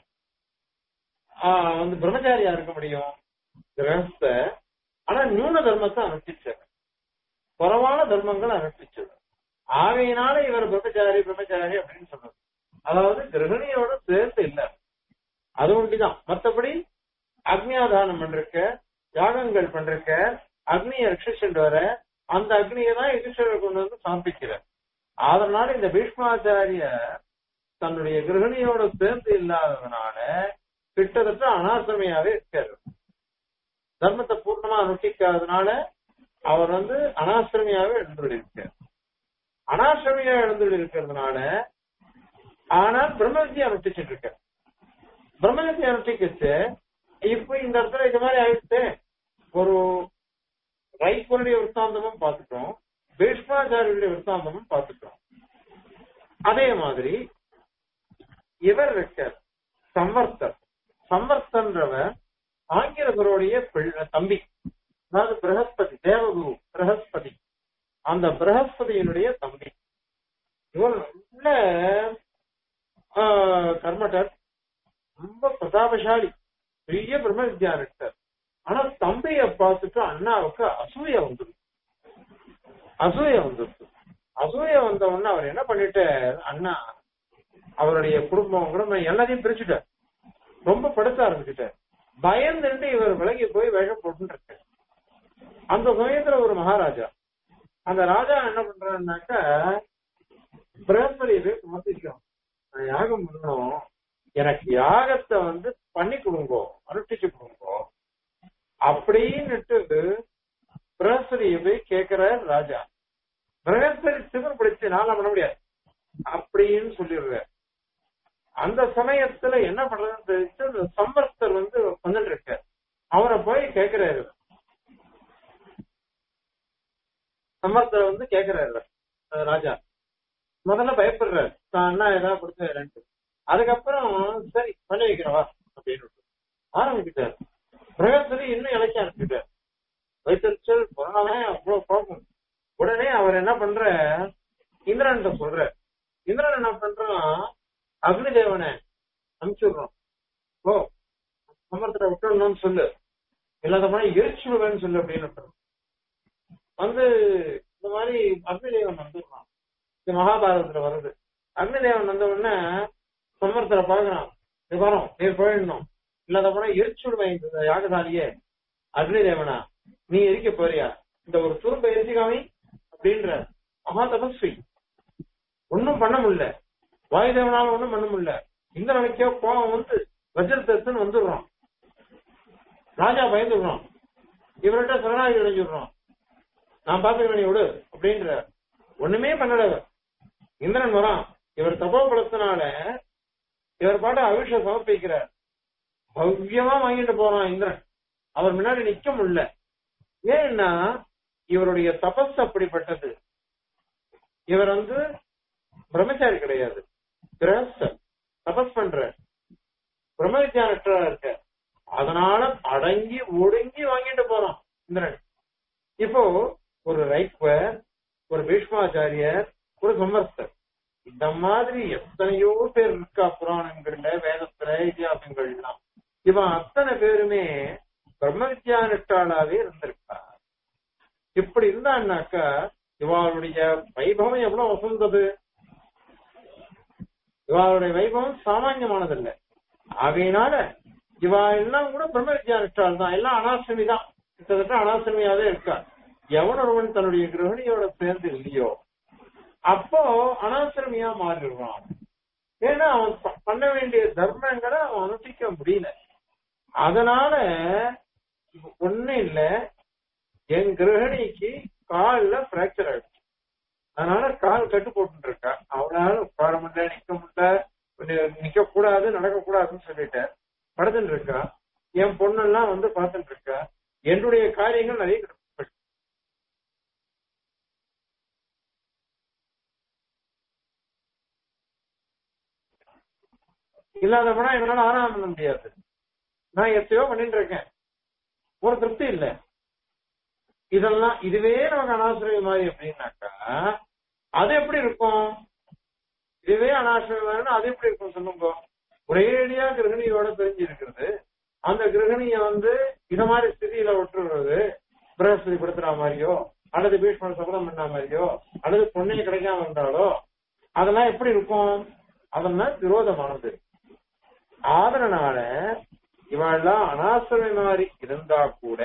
ஆஹ் வந்து பிரம்மச்சாரியா இருக்க முடியும் கிரகஸ்த ஆனா நியூன தர்மத்தை அனுஷ்டிச்சார் குறவான தர்மங்களை அனுஷ்டிச்சது ஆகையினால இவர் பிரம்மச்சாரி பிரம்மச்சாரி அப்படின்னு சொன்னது அதாவது கிரகணியோட சேர்த்து இல்ல அது ஒண்டிதான் மத்தபடி அக்னியாதானம் பண்றக்க யாகங்கள் பண்றக்க அக்னியை ரட்சிச்சுட்டு வர அந்த அக்னியை தான் யுதிஷ்டர் கொண்டு வந்து சமர்ப்பிக்கிறார் அதனால இந்த பீஷ்மாச்சாரிய தன்னுடைய கிரகணியோட சேர்ந்து இல்லாததுனால கிட்டத்தட்ட அனாசிரமையாவே இருக்காரு தர்மத்தை பூர்ணமா அனுஷ்டிக்காததுனால அவர் வந்து அனாசிரமியாவே எழுந்துள்ள இருக்கார் அனாசிரமியா எழுந்துள்ள இருக்கிறதுனால ஆனால் பிரம்மவித்தியை அனுஷ்டிச்சுட்டு இருக்கார் பிரம்மவித்தியை அனுஷ்டிக்கச்சு இப்ப இந்த இடத்துல இது மாதிரி ஆயிடுச்சு ஒரு ரைப்பனுடைய விற்த்தாந்தமும் பார்த்துட்டோம் பீஷ்மாச்சாரியுடைய விற்த்தாந்தமும் பார்த்துட்டோம் அதே மாதிரி இவர் இருக்கார் சம்வர்த்தர் சம்வர்த்தன்றவர் ஆங்கிலகருடைய பிள்ளை தம்பி அதாவது பிரகஸ்பதி தேவகுரு பிரகஸ்பதி அந்த பிரகஸ்பதியினுடைய தம்பி இவர் நல்ல ஆஹ், கர்மட்டர் ரொம்ப பிரதாபசாலி பெரிய பிரம்ம வித்யானிட்டர் ஆனா தம்பிய பார்த்துட்டு அண்ணாவுக்கு அசூய வந்துருச்சு அசூய வந்துருச்சு அசூய வந்த உடனே அவர் என்ன பண்ணிட்டார் அண்ணா அவருடைய குடும்பம் குடும்பம் எல்லாத்தையும் பிரிச்சுட்டார் ரொம்ப படுத்த ஆரம்பிச்சுட்டார் பயந்துட்டு இவர் விலகி போய் வேஷம் போட்டுன்னு இருக்கார் அந்த சமயத்துல ஒரு மகாராஜா அந்த ராஜா என்ன பண்றாருனாக்கா பிரகஸ்பதியை போய் மாத்திக்கிறோம் நான் யாகம் பண்ணணும் எனக்கு யாகத்தை வந்து பண்ணி கொடுங்கோ அனுஷ்டிச்சு கொடுங்கோ அப்படின்னுட்டு பிரகஸ்பதியை போய் கேக்குறார் ராஜா பிரகஸ்பதி சிவன் பிடிச்சு நாள பண்ண முடியாது அப்படின்னு சொல்லிடுறார் அந்த சமயத்துல என்ன பண்றதுன்னு தெரிஞ்சு அந்த சம்பர்த்தர் வந்து வந்துட்டு இருக்கார் அவரை போய் கேக்குறாரு சம்பர்த்தர் வந்து கேக்குறாரு அஹ் ராஜா முதல்ல பயப்படுறாரு தான் அண்ணா ஏதாவது கொடுத்தாருன்ட்டு அதுக்கப்புறம் சரி பண்ணி வைக்கிறவா அப்படின்னு ஆரம்பிக்கிட்டார் பிரகஸ்பதி இன்னும் இலக்கிய ஆரம்பிக்கிட்டார் வைத்தறிச்சல் பொருளாதான் அவ்வளவு குழப்பம் உடனே அவர் என்ன பண்ற இந்திரன் சொல்ற இந்திரன் என்ன பண்றான் அக்னி தேவனை அனுப்பிச்சுடுறோம் ஓ சமரத்துல விட்டுடணும்னு சொல்லு இல்லாத மாதிரி எரிச்சுடுவேன்னு சொல்லு அப்படின்னு வந்து இந்த மாதிரி அக்னி தேவன் வந்துடுறான் இது மகாபாரதத்துல வருது அக்னி தேவன் வந்த உடனே சமரத்துல பார்க்கறான் இது வரோம் நீர் போயிடணும் இல்லாத போனா எரிச்சு விடுவேன் இந்த யாகசாலியே அக்னி தேவனா நீ எரிக்க போறியா இந்த ஒரு துரும்ப எரிச்சுக்காமி அப்படின்ற மகா தபஸ்வி ஒன்னும் பண்ண முடியல வாயுதேவனால ஒண்ணும் பண்ண முடியல இந்திரனுக்கே கோபம் வந்து வஜ்ரத்தன்னு வந்துடுறான் ராஜா பயந்துடுறான் இவர்கிட்ட சரணாகி அடைஞ்சிடுறான் நான் பாத்துக்கிறேன் நீ விடு அப்படின்ற ஒண்ணுமே பண்ணல இவர். இந்திரன் வரான் இவர் தபோபலத்தினால இவர் பாட்டு அவிஷ சமர்ப்பிக்கிறார் பவ்யமா வாங்கிட்டு போறான் இந்திரன் அவர் முன்னாடி நிக்க முடியல ஏன்னா இவருடைய தபஸ் அப்படிப்பட்டது இவர் வந்து பிரம்மச்சாரி கிடையாது கிரகஸ்தர் தபஸ் பண்ற பிரம்மவித்யானற்றா இருக்க அதனால அடங்கி ஒடுங்கி வாங்கிட்டு போறான் இந்திரன் இப்போ ஒரு ரைக்வர் ஒரு பீஷ்மாச்சாரியர் ஒரு சமர்த்தர் இந்த மாதிரி எத்தனையோ பேர் இருக்கா புராணங்கள்ல வேதத்துல இதிகாசங்கள்லாம் இவன் அத்தனை பேருமே பிரம்ம வித்யானுஷ்டாலாவே இருந்திருக்கா இப்படி இருந்தான்னாக்கா இவாளுடைய வைபவம் எவ்வளவு வசந்தது இவாளுடைய வைபவம் சாமான்யமானதல்ல ஆகையினால இவா எல்லாம் கூட பிரம்ம வித்யானுஷ்டால் தான் எல்லாம் அனாசிரமி தான் கிட்டத்தட்ட அனாசிரமியாவே இருக்கா எவன் ஒருவன் தன்னுடைய கிரகணியோட சேர்ந்து இல்லையோ அப்போ அனாசிரமியா மாறிடுவான் ஏன்னா அவன் ப- பண்ண வேண்டிய தர்மங்களை அவன் அனுஷ்டிக்க முடியல அதனால ஒண்ணு இல்ல என் கிரகணிக்கு கால்ல பிராக்சர் ஆயிடுச்சு அதனால கால் கட்டு போட்டு இருக்கா அவனால உட்கார முடியல நிக்க முடியல நிக்க கூடாது நடக்க கூடாதுன்னு சொல்லிட்டேன் படுத்துட்டு இருக்கா என் பொண்ணெல்லாம் வந்து பார்த்துட்டு இருக்கா என்னுடைய காரியங்கள் நிறைய கிடக்கு. இல்லாதப்பனா என்னால ஆராதனை பண்ண முடியாது நான் எத்தையோ பண்ணிட்டு இருக்கேன் ஒரு திருப்தி இல்ல இதெல்லாம் இதுவே நமக்கு அனாசிரியம் மாதிரி அப்படின்னாக்கா அது எப்படி இருக்கும் இதுவே அனாசிரியம் மாதிரி அது எப்படி இருக்கும் சொல்லுங்க ஒரேடியா கிரகணியோட தெரிஞ்சு இருக்கிறது அந்த கிரகணிய வந்து இத மாதிரி ஸ்திதியில விட்டுறது பிரகஸ்பதி படுத்துற மாதிரியோ அல்லது பீஷ்மன் சபதம் பண்ண மாதிரியோ அல்லது பொண்ணைய கிடைக்காம இருந்தாலோ அதெல்லாம் எப்படி இருக்கும் அதெல்லாம் விரோதமானது ஆதரனால இவாள்லாம் அனாசிரமி மாதிரி இருந்தா கூட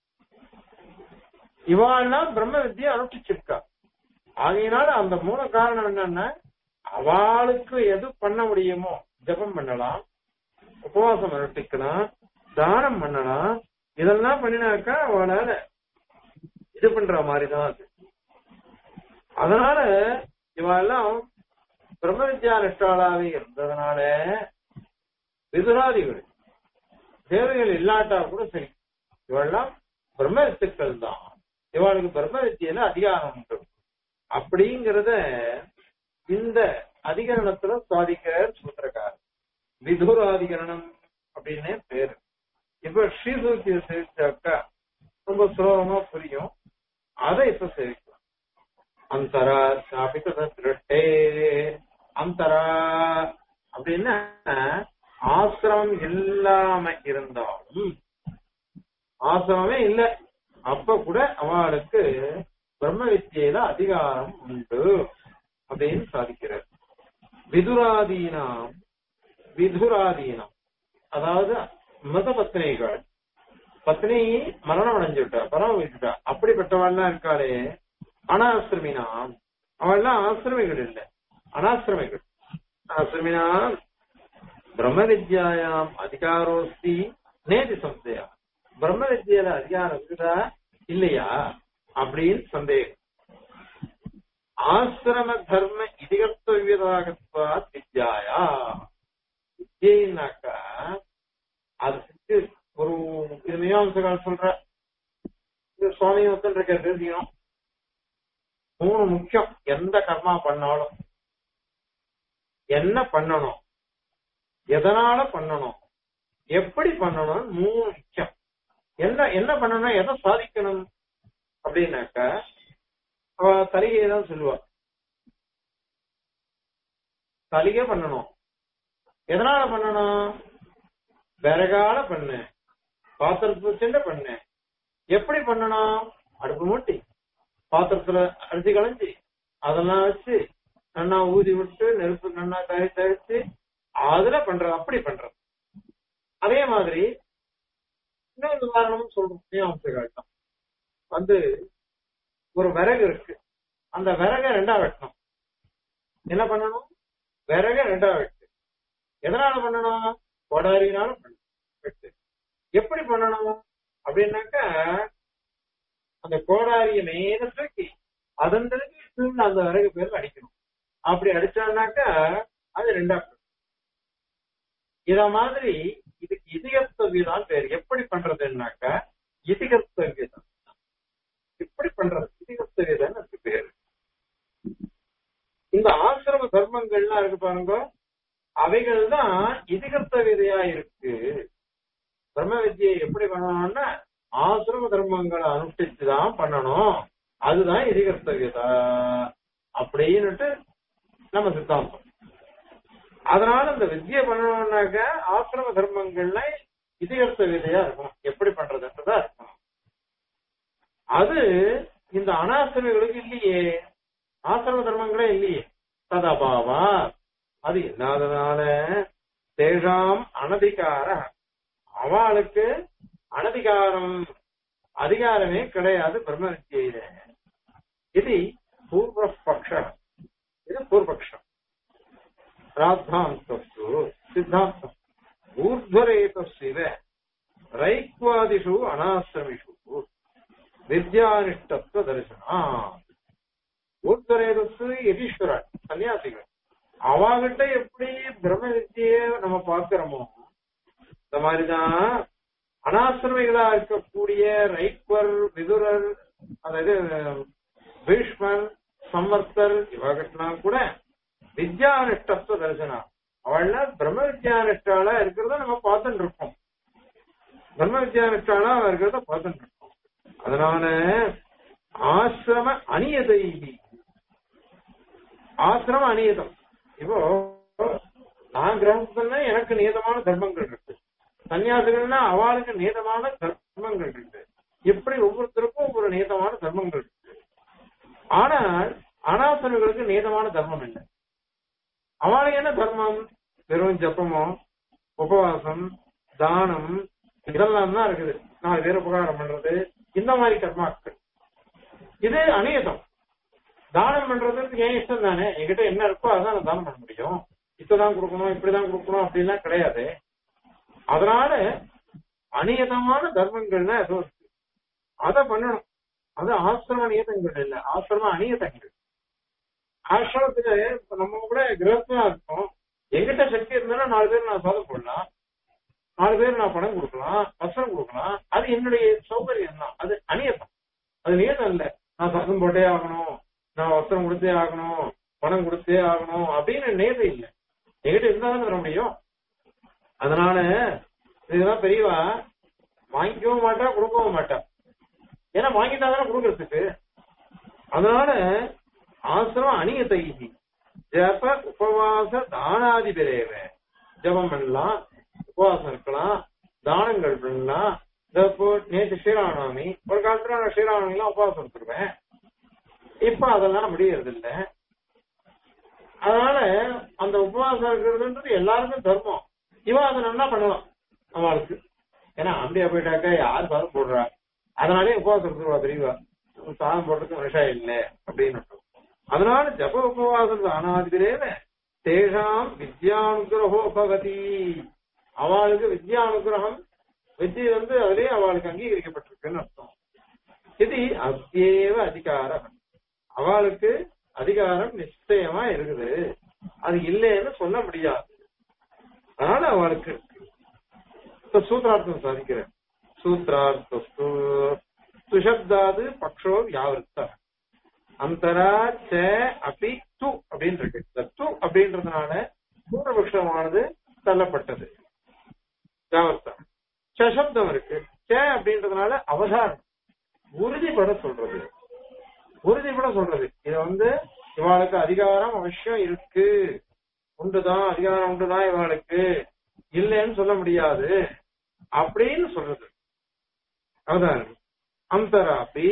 இவாள்லாம் பிரம்ம வித்தியை அனுஷ்டிச்சிருக்கா ஆகையினால அந்த மூல காரணம் என்னன்னா அவளுக்கு எது பண்ண முடியுமோ ஜபம் பண்ணலாம் உபவாசம் அனுஷ்டிக்கலாம் தானம் பண்ணலாம் இதெல்லாம் பண்ணினாக்கா அவளால இது பண்ற மாதிரிதான் அது அதனால இவெல்லாம் பிரம்ம வித்யா நிஷ்டாளாவே இருந்ததுனால விதுராதிகள் தேவைகள் இல்லாட்டா கூட சரி இவெல்லாம் பிரம்ம வித்துக்கள் தான் இவளுக்கு பிரம்ம வித்தியில அதிகாரம் உண்டு அப்படிங்கறத இந்த அதிகரணத்துல சுவாதிக்கிறார் சூத்திரக்காரர் விதுராதிகரணம் அப்படின்னே பேரு இப்ப ஸ்ரீசூத்திய சேவிச்சாக்கா ரொம்ப சுலபமா புரியும் அதை இப்ப சேவிக்கலாம் அந்தரா ஸ்தாபித திருட்டே அந்தரா அப்படின்னா ஆசிரமம் இல்லாம இருந்தாலும் ஆசிரமமே இல்ல அப்ப கூட அவளுக்கு பிரம்ம வித்தியில அதிகாரம் உண்டு அப்படின்னு சாதிக்கிறார் விதுராதீனாம் விதுராதீனம் அதாவது மத பத்னிகள் பத்னி மரணம் அடைஞ்சுட்டா பரம விட்டுட்டா அப்படிப்பட்டவாள்லாம் இருக்காளே அனாசிரமினாம் அவள்லாம் ஆசிரமிகள் இல்ல அனாசிரமிகள் ஆசிரமினாம் பிரம்ம வித்யாயாம் அதிகாரோஸ்தி நேதி சந்தேகம் பிரம்ம வித்யில அதிகாரம் இருக்குதா இல்லையா அப்படின்னு சந்தேகம் ஆசிரம தர்ம இதிகர்த்தவியதாகத்வா வித்யாயா வித்யின்னாக்கா அது வந்து ஒரு இது மீமாம்சகால் சொல்ற இது சுவாமி ஒருத்தன் இருக்க தெரிஞ்சுக்கணும் மூணு முக்கியம் எந்த கர்மா பண்ணாலும் என்ன பண்ணணும் எதனால பண்ணணும் எப்படி பண்ணணும் மூணு முக்கியம் என்ன என்ன பண்ணணும் எதை சாதிக்கணும் அப்படின்னாக்கா அவ தலிகையை தான் சொல்லுவா தலிகை பண்ணணும் எதனால பண்ணணும் விறகால பண்ணு பாத்திரத்தை வச்சுட்டு பண்ணு எப்படி பண்ணணும் அடுப்பு மூட்டி பாத்திரத்துல அரிசி களைஞ்சி அதெல்லாம் வச்சு நன்னா ஊதி விட்டு நெருப்பு நன்னா கழி தழிச்சு அதுல பண்றது அப்படி பண்றது அதே மாதிரி இன்னொரு உதாரணம் சொல்றோம் மீமாம்சைகள் தான் வந்து ஒரு விறகு இருக்கு அந்த விறகை ரெண்டா வெட்டணும் என்ன பண்ணணும் விறகை ரெண்டா வெட்டு எதனால பண்ணணும் கொடாரினால பண்ணணும் வெட்டு எப்படி பண்ணணும் அப்படின்னாக்க அந்த கோடாரிய நேர தூக்கி அதன் தூக்கி அந்த விறகு பேர்ல அடிக்கணும் அப்படி அடிச்சான்னாக்கா அது ரெண்டா போயிடும். இத மாதிரி இதுக்கு இதிகஸ்தவியதான் பேர் எப்படி பண்றதுன்னாக்கா இதிகஸ்தவியதான் இப்படி பண்றது இதிகஸ்தவியதான் அதுக்கு பேரு இந்த ஆசிரம தர்மங்கள்லாம் இருக்கு பாருங்க அவைகள் தான் இதிகஸ்த விதையா இருக்கு பிரம்ம வித்தியை எப்படி பண்ணணும்னா ஆசிரம தர்மங்களை அனுஷ்டிச்சு தான் பண்ணணும் அதுதான் இதிகஸ்த விதா அப்படின்னுட்டு நம்ம சித்தாந்தம் அதனால இந்த வித்தியை பண்ணணும்னாக்க ஆசிரம தர்மங்கள்ல இதிகஸ்த விதையா இருக்கணும் எப்படி பண்றதுன்றதா இருக்கணும் அது இந்த அனாசிரமிகளுக்கு இல்லையே ஆசிரம தர்மங்களே இல்லையே ததபாவா அது இல்லாததால தேஷாம் அனதிகார அவளுக்கு அனதிகாரம் அதிகாரமே கிடையாது பிரம்ம வித்தியில இது பூர்வபக்ஷ இது பூர்வபக்ஷம் ராத்தாந்தஸ்து சித்தாந்தம் ஊர்ಧ್ವரேதஸ்திவ ரைக்வாதிஷு அனாசிரமிஷு வித்யானிஷ்டத்துவ தரிசனா ஊர்த்தரேதத்து யதீஸ்வரன் சன்னியாசிகள் அவகிட்ட எப்படி பிரம்ம வித்திய நம்ம பார்க்கிறோமோ இந்த மாதிரிதான் அனாசிரமிகளா இருக்கக்கூடிய ரைக்வர் விதுரர் அதாவது பீஷ்மர் சம்வர்த்தர் இவகிட்டலாம் கூட வித்யானிஷ்டத்துவ தரிசனா அவள்ல பிரம்ம வித்யானிஷ்டாலா இருக்கிறத நம்ம பார்த்துட்டு இருக்கோம் பிரம்ம வித்யானிஷ்டாலா இருக்கிறத பார்த்துட்டு இருக்கோம் அதனால ஆசிரம அநியதை ஆசிரம அநியதம் இப்போ நான் கிரகஸ்தன்னா எனக்கு நியதமான தர்மங்கள் இருக்கு சன்னியாசிகள்னா அவளுக்கு நியதமான தர்மங்கள் இருக்கு இப்படி ஒவ்வொருத்தருக்கும் ஒவ்வொரு நியதமான தர்மங்கள் இருக்கு ஆனால் அனாசனங்களுக்கு நியதமான தர்மம் இல்லை அவளுக்கு என்ன தர்மம் வெறும் ஜப்பமோ உபவாசம் தானம் இதெல்லாம் தான் இருக்குது நாலு பேர் உபகாரம் பண்றது இந்த மாதிரி கர்மாக்கள் இது அநியதம் தானம் பண்றதுக்கு ஏன் இஷ்டம் தானே என்கிட்ட என்ன இருக்கோ அதான் நான் தானம் பண்ண முடியும் இப்பதான் கொடுக்கணும் இப்படிதான் கொடுக்கணும் அப்படின்லாம் கிடையாது அதனால அநியதமான தர்மங்கள்னா ஏதோ இருக்கு அதை பண்ணணும் அது ஆசிரம நியதங்கள் இல்ல ஆசிரம அநியதங்கள் ஆசிரமத்துல இப்ப நம்ம கூட கிரகஸ்தா இருக்கோம் எங்கிட்ட சக்தி இருந்தாலும் நாலு பேர் நான் சாதம் போடலாம் நாலு பேர் நான் பணம் கொடுக்கலாம் வசனம் கொடுக்கலாம் அது என்னுடைய சௌகரியம் தான் அது அநியதம் அது நியதம் இல்ல நான் சத்தம் போட்டே ஆகணும் நான் வஸ்திரம் கொடுத்தே ஆகணும் பணம் கொடுத்தே ஆகணும் அப்படின்னு நேரம் இல்லை என்கிட்ட இருந்தாலும் வர முடியும் அதனால இதுதான் பெரியவா வாங்கிக்கவும் மாட்டா கொடுக்கவும் மாட்டா ஏன்னா வாங்கிட்டா தானே கொடுக்கறதுக்கு அதனால ஆசிரமம் அணிய தைசி ஜப உபவாச தானாதி பிறேவ ஜபம் பண்ணலாம் உபவாசம் இருக்கலாம் தானங்கள் பண்ணலாம் இப்போ நேற்று ஸ்ரீராமநவமி ஒரு காலத்துல நான் ஸ்ரீராமநவமிலாம் உபவாசம் எடுத்துருவேன் இப்ப அதெல்லாம் முடியறது இல்ல அதனால அந்த உபவாசம் இருக்கிறதுன்றது எல்லாருக்கும் தர்மம் இவன் அதை நல்லா பண்ணலாம் அவளுக்கு ஏன்னா அம்பியா போயிட்டாக்கா யார் சாதம் போடுறா அதனாலே உபவாசம் எடுத்துருவா பெரியவா சாதம் போடுறதுக்கு மனுஷா இல்லை அப்படின்னு அதனால ஜப உபவாசம் அனாதிரேவ தேஷாம் வித்யானுகிரகோ பவதி அவளுக்கு வித்யானுகிரகம் வித்தியை வந்து அதிலே அவளுக்கு அங்கீகரிக்கப்பட்டிருக்குன்னு அர்த்தம் இது அத்தியேவ அதிகாரம் அவளுக்கு அதிகாரம் நிச்சயமா இருக்குது அது இல்லைன்னு சொல்ல முடியாது அதனால அவளுக்கு இப்ப சூத்ரார்த்தம் சாதிக்கிறேன் சூத்ரார்த்தஸ்து சுஷப்தாது பக்ஷோ வியாவிருத்த அந்தரா ச அபி து அப்படின்னு இருக்கு இந்த து அப்படின்றதுனால பூர்வபக்ஷமானது தள்ளப்பட்டது வியாவர்த்தம் சசப்தம் இருக்கு ச அப்படின்றதுனால அவதாரம் உறுதிப்பட சொல்றது உறுதிப்பட சொல்றது இது வந்து இவாளுக்கு அதிகாரம் அவசியம் இருக்கு உண்டுதான் அதிகாரம் உண்டுதான் இவாளுக்கு இல்லைன்னு சொல்ல முடியாது அப்படின்னு சொல்றது அவதாரம் அந்தராபி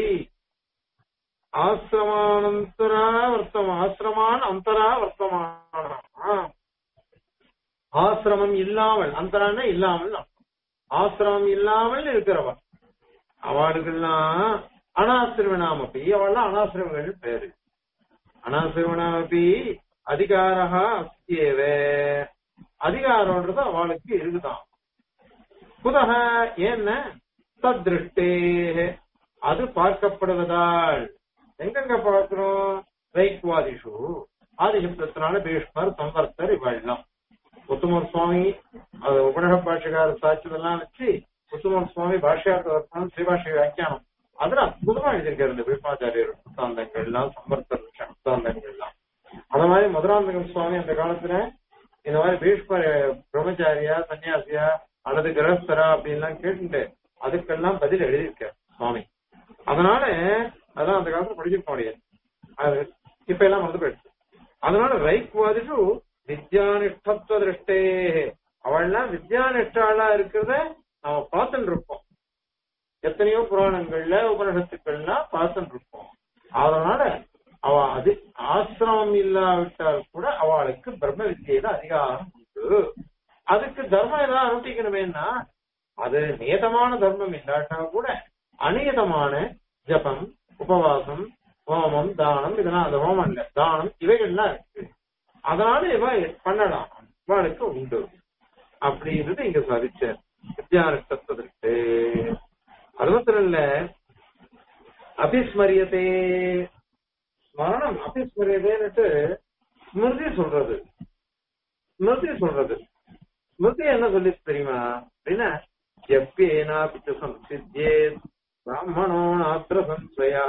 ஆசிரமானந்தரா வர்த்தமா ஆசிரமான் அந்தரா வர்த்தமான ஆசிரமம் இல்லாமல் அந்தரான இல்லாமல் அர்த்தம். ஆசிரமம் இல்லாமல் இருக்கிறவன் அவளுக்கெல்லாம் அனாசிரவனாமப்பி அவள்லாம் அனாசிரமங்கள் பேரு அனாசிரவனாமப்பி அதிகாரா அஸ்தியேவ அதிகாரம்ன்றது அவளுக்கு இருக்குதான் புதக ஏன்னா தத்ருஷ்டே அது பார்க்கப்படுவதால் எங்கெங்க பார்க்கிறோம் வைக்வாதிஷு ஆதிசப்தத்தினால பீஷ்மர் சம்பர்த்தர் இவெல்லாம் உத்தமர் சுவாமி அது உபநக பாஷகார சாட்சியெல்லாம் வச்சு உத்தமர் சுவாமி பாஷ்யார்த்தம் ஸ்ரீபாஷ வியாக்கியானம் அதுல அற்புதமா எழுதியிருக்காரு இந்த பீஷ்மாச்சாரியர் புத்தாந்தங்கள்லாம் சம்பர்த்தர் புத்தாந்தங்கள்லாம் அந்த மாதிரி மதுராந்தகம் சுவாமி அந்த காலத்துல இந்த மாதிரி பீஷ்மர் பிரம்மச்சாரியா சன்னியாசியா அல்லது கிரகஸ்தரா அப்படின்லாம் கேட்டுட்டு அதுக்கெல்லாம் பதில் எழுதியிருக்கார் சுவாமி அதனால அதான் அந்த காலத்துல படிச்சிருக்க முடியாது அது இப்ப எல்லாம் மறந்து போயிடுச்சு அதனால ரைக்வாதிஷு வித்யானிஷ்டத்துவ திருஷ்டே அவள்லாம் வித்யானிஷ்டாளா இருக்கிறத நாம பார்த்துட்டு இருப்போம் எத்தனையோ புராணங்கள்ல உபனிஷத்துக்கள்லாம் பார்த்துட்டு இருப்போம் அதனால அவ அது ஆசிரமம் இல்லாவிட்டால் கூட அவளுக்கு பிரம்ம வித்தியில அதிகாரம் உண்டு அதுக்கு தர்மம் ஏதாவது அனுஷ்டிக்கணுமேனா அது நியதமான தர்மம் இல்லாட்டா கூட அநியதமான ஜபம் உபவாசம் ஹோமம் தானம் இதெல்லாம் அந்த ஹோமம் இல்ல தானம் இவைகள்லாம் இருக்கு அதனால இவ பண்ணலாம் இவளுக்கு உண்டு அப்படின்றது இங்க சாதிச்சார் வித்யாரத்தத்திற்கு அது மாத்திரம் இல்ல அபிஸ்மரியத்தே ஸ்மரணம் அபிஸ்மரியதேன்னுட்டு ஸ்மிருதி சொல்றது ஸ்மிருதி சொல்றது ஸ்மிருதி என்ன சொல்லி தெரியுமா அப்படின்னா எப்பேனா பிச்ச சம்சித்தியே பிராமணோ நாத்திர சம்சயா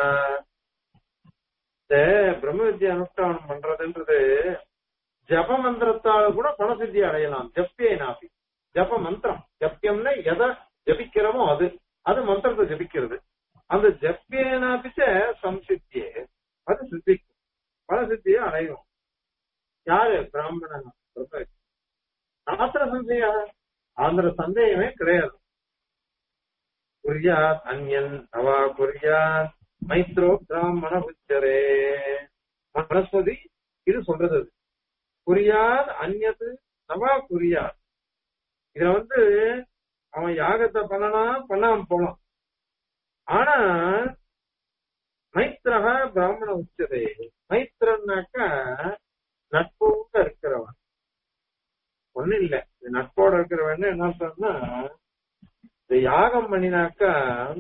இந்த பிரம்ம வித்யா அனுஷ்டானம் பண்றதுன்றது ஜப மந்திரத்தால கூட பணசித்தி அடையலாம் ஜப்பியே நாபி ஜப மந்திரம் ஜப்பியம்னா எதை ஜபிக்கிறோமோ அது அது மந்திரத்தை ஜபிக்கிறது அந்த ஜப்பியனாபிச்ச சம்சித்தியே அது சித்திக்கும் பல சித்தியை அடையும் யாரு பிராமணன் ஆத்திர சந்தேக ஆந்திர சந்தேகமே கிடையாது குறியாத் அந்யன் அவா குறியாத் மைத்ரோ பிராமண புச்சரே மனஸ்வதி இது சொல்றது அது. குறியாத் அந்நது நவா குறியாத் இதுல வந்து அவன் யாகத்தை பண்ணலாம் பண்ணாம போலாம் ஆனா மைத்ரக பிராமண உச்சதே மைத்திரன்னாக்கா நட்போட இருக்கிறவன் ஒண்ணு இல்ல இந்த நட்போட இருக்கிறவன் என்ன சொன்னா இந்த யாகம் பண்ணினாக்கா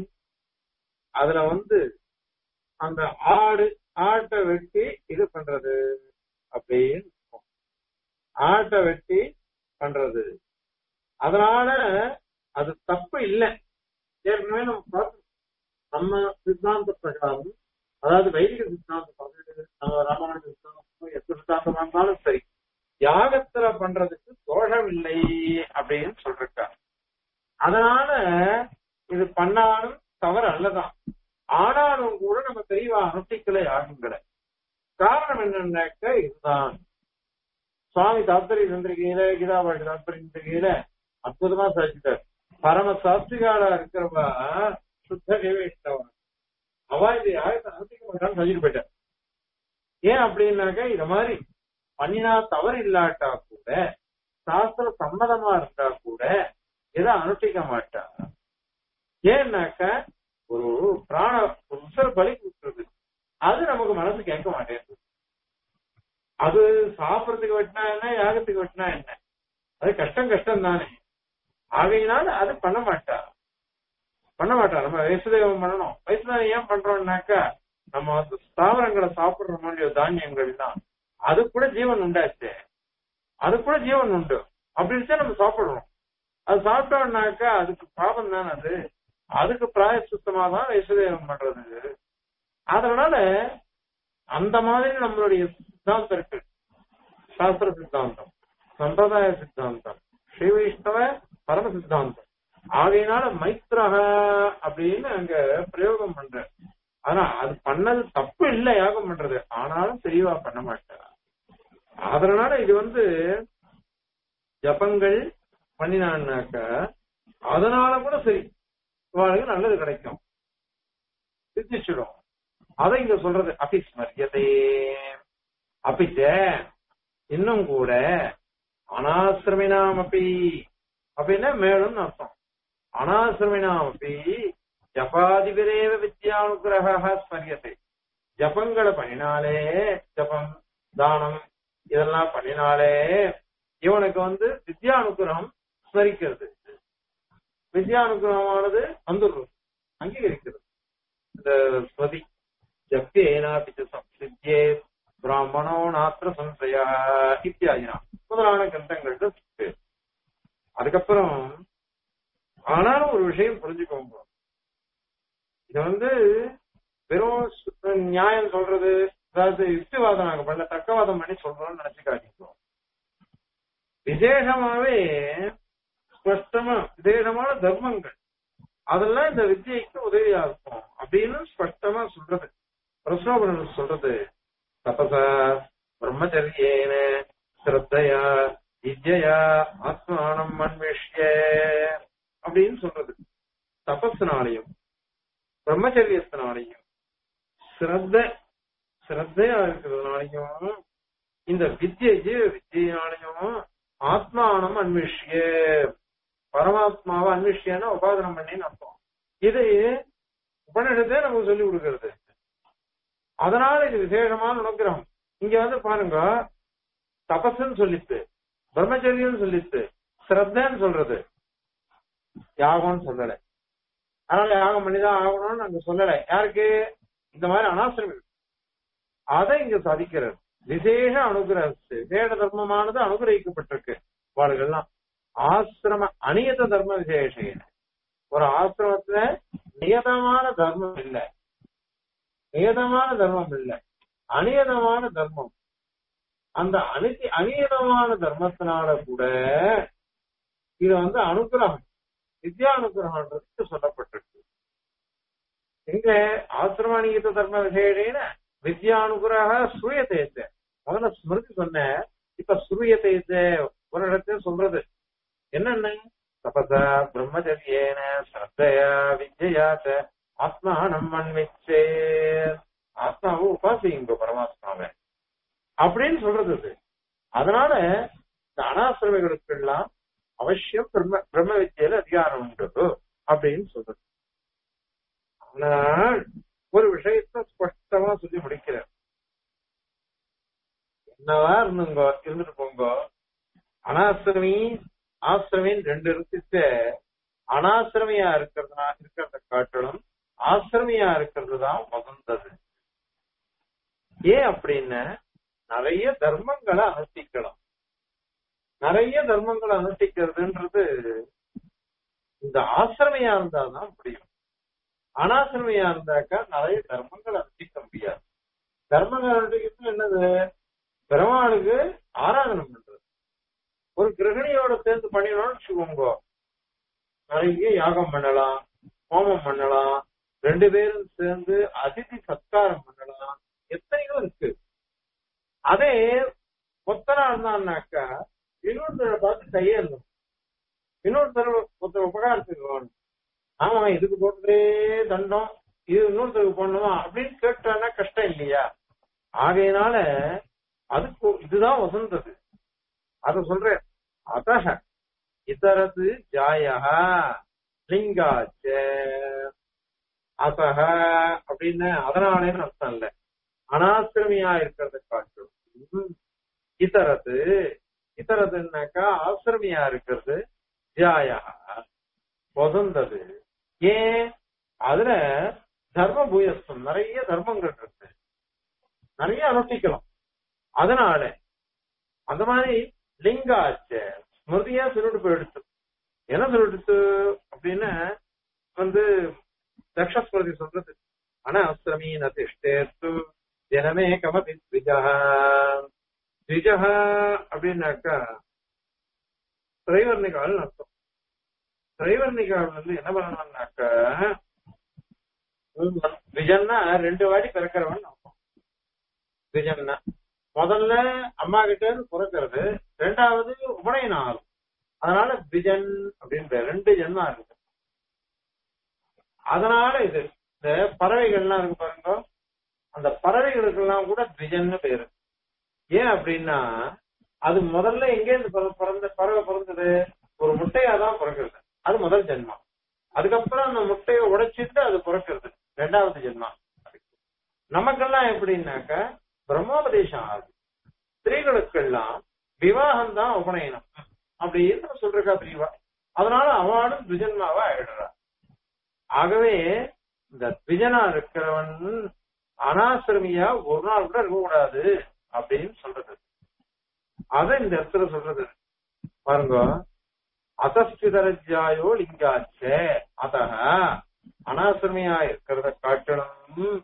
அதுல வந்து அந்த ஆடு ஆட்டை வெட்டி இது பண்றது அப்படின்னு இருக்கும். ஆட்டை வெட்டி பண்றது அதனால அது தப்பு இல்லை ஏற்கனவே நம்ம பார்த்தோம் நம்ம சித்தாந்த பிரகாரம் அதாவது வைதிக சித்தாந்தம் நம்ம ராமாயண சித்தாந்தம் எந்த சித்தாந்தமா இருந்தாலும் சரி யாகத்துல பண்றதுக்கு தோஷம் இல்லை அப்படின்னு சொல்றாங்க அதனால இது பண்ணாலும் தவறு அல்லதான் ஆனாலும் கூட நம்ம தெளிவா அனுஷ்டிக்கல யாகங்களை காரணம் என்னன்னாக்க இதுதான் சுவாமி தாத்பரிய சந்திரிகையில கீதாபாடி தாத்பரிய சந்திரிகையில அற்புதமா சாதிச்சிட்டார் பரம சாஸ்திரிகாலா இருக்கிறவ சுத்த தேவையிட்டவன் அவ இது யாகத்தை அனுஷ்டிக்க மாட்டான்னு சொல்லிட்டு போயிட்டார் ஏன் அப்படின்னாக்க இத மாதிரி பண்ணினா தவறு இல்லாட்டா கூட சாஸ்திர சம்மதமா இருந்தா கூட இதை அனுஷ்டிக்க மாட்டா ஏன்னாக்க ஒரு பிராண ஒரு உசர் பலி கொடுக்குறது அது நமக்கு மனசு கேட்க மாட்டேங்குது அது சாப்பிடறதுக்கு வெட்டினா என்ன யாகத்துக்கு வெட்டினா என்ன அது கஷ்டம் கஷ்டம் தானே ஆகையினால அது பண்ண மாட்டா பண்ண மாட்டா நம்ம வயசுதேவம் பண்ணணும் வயசுதேவம் ஏன் பண்றோம்னாக்கா நம்ம வந்து ஸ்தாவரங்களை சாப்பிடுற மாதிரி தானியங்கள் தான் அது கூட ஜீவன் உண்டாச்சு அது கூட ஜீவன் உண்டு அப்படின்னு நம்ம சாப்பிடுறோம் அது சாப்பிட்டோம்னாக்கா அதுக்கு பாவம் தானே அது அதுக்கு பிராயசுத்தமா தான் வைசுதேவம் பண்றது அதனால அந்த மாதிரி நம்மளுடைய சித்தாந்தம் இருக்கு சாஸ்திர சித்தாந்தம் சம்பிரதாய சித்தாந்தம் ஸ்ரீ வைஷ்ணவ பரம சித்தாந்தம் ஆகையினால மைத்ரக அப்படின்னு அங்க பிரயோகம் பண்ற ஆனா அது பண்ணது தப்பு இல்ல யாகம் பண்றது ஆனாலும் தெளிவா பண்ண மாட்டார் அதனால இது வந்து ஜபங்கள் பண்ணினான்னாக்க அதனால கூட சரி இவாளுக்கு நல்லது கிடைக்கும் சித்திச்சிடும் அதை இங்க சொல்றது அபிஸ்மரியதே அபிச்ச இன்னும் கூட அனாசிரமினாம் அப்படி அப்படின்னா மேலும் அர்த்தம் அனாசிரமினாம் அப்படி ஜபாதிபிரேவ வித்யானுகிரக ஸ்மரியத்தை ஜபங்களை பண்ணினாலே ஜபம் தானம் இதெல்லாம் பண்ணினாலே இவனுக்கு வந்து வித்யானுகிரகம் ஸ்மரிக்கிறது வித்யானுகிரகமானது வந்துடுறது அங்கீகரிக்கிறது இந்த ஸ்மதி ஜப்தேனாபி சம்சித்தியே பிராமணோ நாத்திர சம்சய இத்தியாதினா முதலான கிரந்தங்கள்ல இருக்கு அதுக்கப்புறம் ஆனாலும் ஒரு விஷயம் புரிஞ்சுக்கோங்க இது வந்து வெறும் சு- நியாயம் சொல்றது அதாவது யுக்திவாதம் நாங்க பண்ண தர்க்கவாதம் பண்ணி சொல்றோம்னு நினைச்சுக்காதீங்க விசேஷமாவே ஸ்பஷ்டமா விசேஷமான தர்மங்கள் அதெல்லாம் இந்த வித்தியைக்கு உதவியா இருக்கும் அப்படின்னு ஸ்பஷ்டமா சொல்றது பிரசோபனன் சொல்றது தபச பிரம்மச்சரியேன ஸ்ரத்தையா வித்யா ஆத்மானம் அன்வேஷ்ய அப்படின்னு சொல்றது தபஸ்னாலையும் பிரம்மச்சரியத்தினாலையும் ஸ்ரத்த ஸ்ரத்தையா இருக்கிறதுனாலையும் இந்த வித்யை ஜீவ வித்தியினாலையும் ஆத்மானம் அன்வேஷ்ய பரமாத்மாவை அன்வேஷ்யன்னா உபாதனம் பண்ணின்னு அர்த்தம் இது உபநிடத்தே நமக்கு சொல்லி கொடுக்கிறது அதனால இது விசேஷமான அனுகிரகம் இங்க வந்து பாருங்க தபஸ்ன்னு சொல்லித்து பிரம்மச்சரியம் சொல்லித்து ஸ்ரத்தன்னு சொல்றது யாகம்னு சொல்லல அதனால யாகம் பண்ணிதான் ஆகணும்னு நாங்க சொல்லல யாருக்கு இந்த மாதிரி அனாசிரமி அதை இங்க சாதிக்கிறது விசேஷ அனுகிரகத்து விசேஷ தர்மமானது அனுகிரகிக்கப்பட்டிருக்கு வாழ்கள்லாம் ஆசிரம அநியத தர்ம விசேஷம் ஒரு ஆசிரமத்துல நியதமான தர்மம் இல்ல நியதமான தர்மம் இல்ல அநியதமான தர்மம் அந்த அனிதி அநியதமான தர்மத்தினால கூட இது வந்து அனுகிரகம் வித்யா அனுகிரகம்ன்றது சொல்லப்பட்டிருக்கு எங்க ஆசிரமணியத்த தர்ம விசேஷேன வித்யானுகிரக சூயத்தை முதல்ல ஸ்மிருதி சொன்ன இப்ப சூயத்தை ஒரு இடத்துல சொல்றது என்னென்ன தபச பிரம்மச்சரியேன ஸ்ரத்தையா வித்யாச்ச ஆத்மானம் அன்விச்சே ஆத்மாவை உபாசிங்க பரமாத்மாவை அப்படின்னு சொல்றது அது அதனால இந்த அனாசிரமிகளுக்கு எல்லாம் அவசியம் பிரம்ம பிரம்ம வித்தியில அதிகாரம் உண்டு அப்படின்னு சொல்றது ஆனால் ஒரு விஷயத்த ஸ்பஷ்டமா சொல்லி முடிக்கிறார் என்னவா இருந்துங்க இருந்துட்டு போங்க அனாசிரமி ஆசிரமின்னு ரெண்டு இருந்துச்சு அனாசிரமியா இருக்கிறதுனா இருக்கிறத காட்டிலும் ஆசிரமியா இருக்கிறது தான் வசந்தது ஏன் அப்படின்னு நிறைய தர்மங்களை அனுஷ்டிக்கலாம் நிறைய தர்மங்களை அனுஷ்டிக்கிறதுன்றது இந்த ஆசிரமியா இருந்தாதான் முடியும் அனாசிரமியா இருந்தாக்கா நிறைய தர்மங்களை அனுஷ்டிக்க முடியாது தர்மங்கள் அனுஷ்டிக்கிறது என்னது பெருமாளுக்கு ஆராதனம் பண்றது ஒரு கிரகணியோட சேர்ந்து பண்ணினோம்னு வச்சுக்கோங்க நிறைய யாகம் பண்ணலாம் ஹோமம் பண்ணலாம் ரெண்டு பேரும் சேர்ந்து அதிதி சத்காரம் பண்ணலாம் எத்தனையோ இருக்கு அதே ஒத்தனா இருந்தான்னாக்கா இன்னொருத்தரை பார்த்து கையேறணும் இன்னொருத்தர் ஒருத்தர் உபகாரத்துக்கு வேணும் ஆமா இதுக்கு போட்டதே தண்டம் இது இன்னொருத்தருக்கு பண்ணுமா அப்படின்னு கேட்டானா கஷ்டம் இல்லையா ஆகையினால அதுக்கு இதுதான் வசந்தது அத சொல்றேன் அத்தக இதரது ஜாயா லிங்காச்ச அத்தக அப்படின்னு அதனாலேன்னு அர்த்தம் இல்ல அனாசிரமியா இருக்கிறத காட்டும் இதரது இதரதுன்னாக்கா ஆசிரமியா இருக்கிறது ஜாயா வசந்தது ஏன் அதுல தர்ம பூயஸ்தம் நிறைய தர்மங்கள் இருக்கு நிறைய அனுஷ்டிக்கலாம் அதனால அந்த மாதிரி லிங்காச்ச ஸ்மிருதியா சொல்லிட்டு போயிடுச்சு என்ன சொல்லிடுச்சு அப்படின்னு வந்து தக்ஷஸ்மிருதி சொல்றது அனாசிரமி நதிஷ்டேத்து ஜனமே கமபி த்விஜா த்விஜா அப்படின்னாக்கா திரைவர்ணிகால் அர்த்தம் திரைவர்ணிகால் வந்து என்ன பண்ணணும்னாக்கா விஜன்னா ரெண்டு வாட்டி பிறக்கிறவன் அர்த்தம் விஜன்னா முதல்ல அம்மா கிட்ட இருந்து பிறக்கிறது ரெண்டாவது உபநயனம் ஆகும் அதனால பிஜன் அப்படின்னு ரெண்டு ஜென்மா இருக்கு அதனால இது இந்த பறவைகள்லாம் இருக்கு பாருங்க அந்த பறவைகளுக்கெல்லாம் கூட பிஜன்னு பேரு ஏன் அப்படின்னா அது முதல்ல எங்கே இருந்து பிறந்த பறவை பிறந்தது ஒரு முட்டையா தான் பிறக்கிறது அது முதல் ஜென்மம் அதுக்கப்புறம் அந்த முட்டையை உடைச்சிட்டு அது பிறக்கிறது ரெண்டாவது ஜென்மம் நமக்கெல்லாம் எப்படின்னாக்க பிரம்மோபதேசம் ஆகுது ஸ்திரீகளுக்கெல்லாம் விவாகம் தான் உபநயனம் அப்படின்னு சொல்றா பிரிவா அதனால அவளும் துஜன்மாவா ஆயிடுறா ஆகவே இந்த துஜனா இருக்கிறவன் அனாசிரமியா ஒரு நாள் கூட இருக்கக்கூடாது அப்படின்னு சொல்றது அத இந்த இடத்துல சொல்றது பாருங்க அசஸ்திதரஜாயோ லிங்காச்சே அத அனாசிரமியா இருக்கிறத காட்டணும்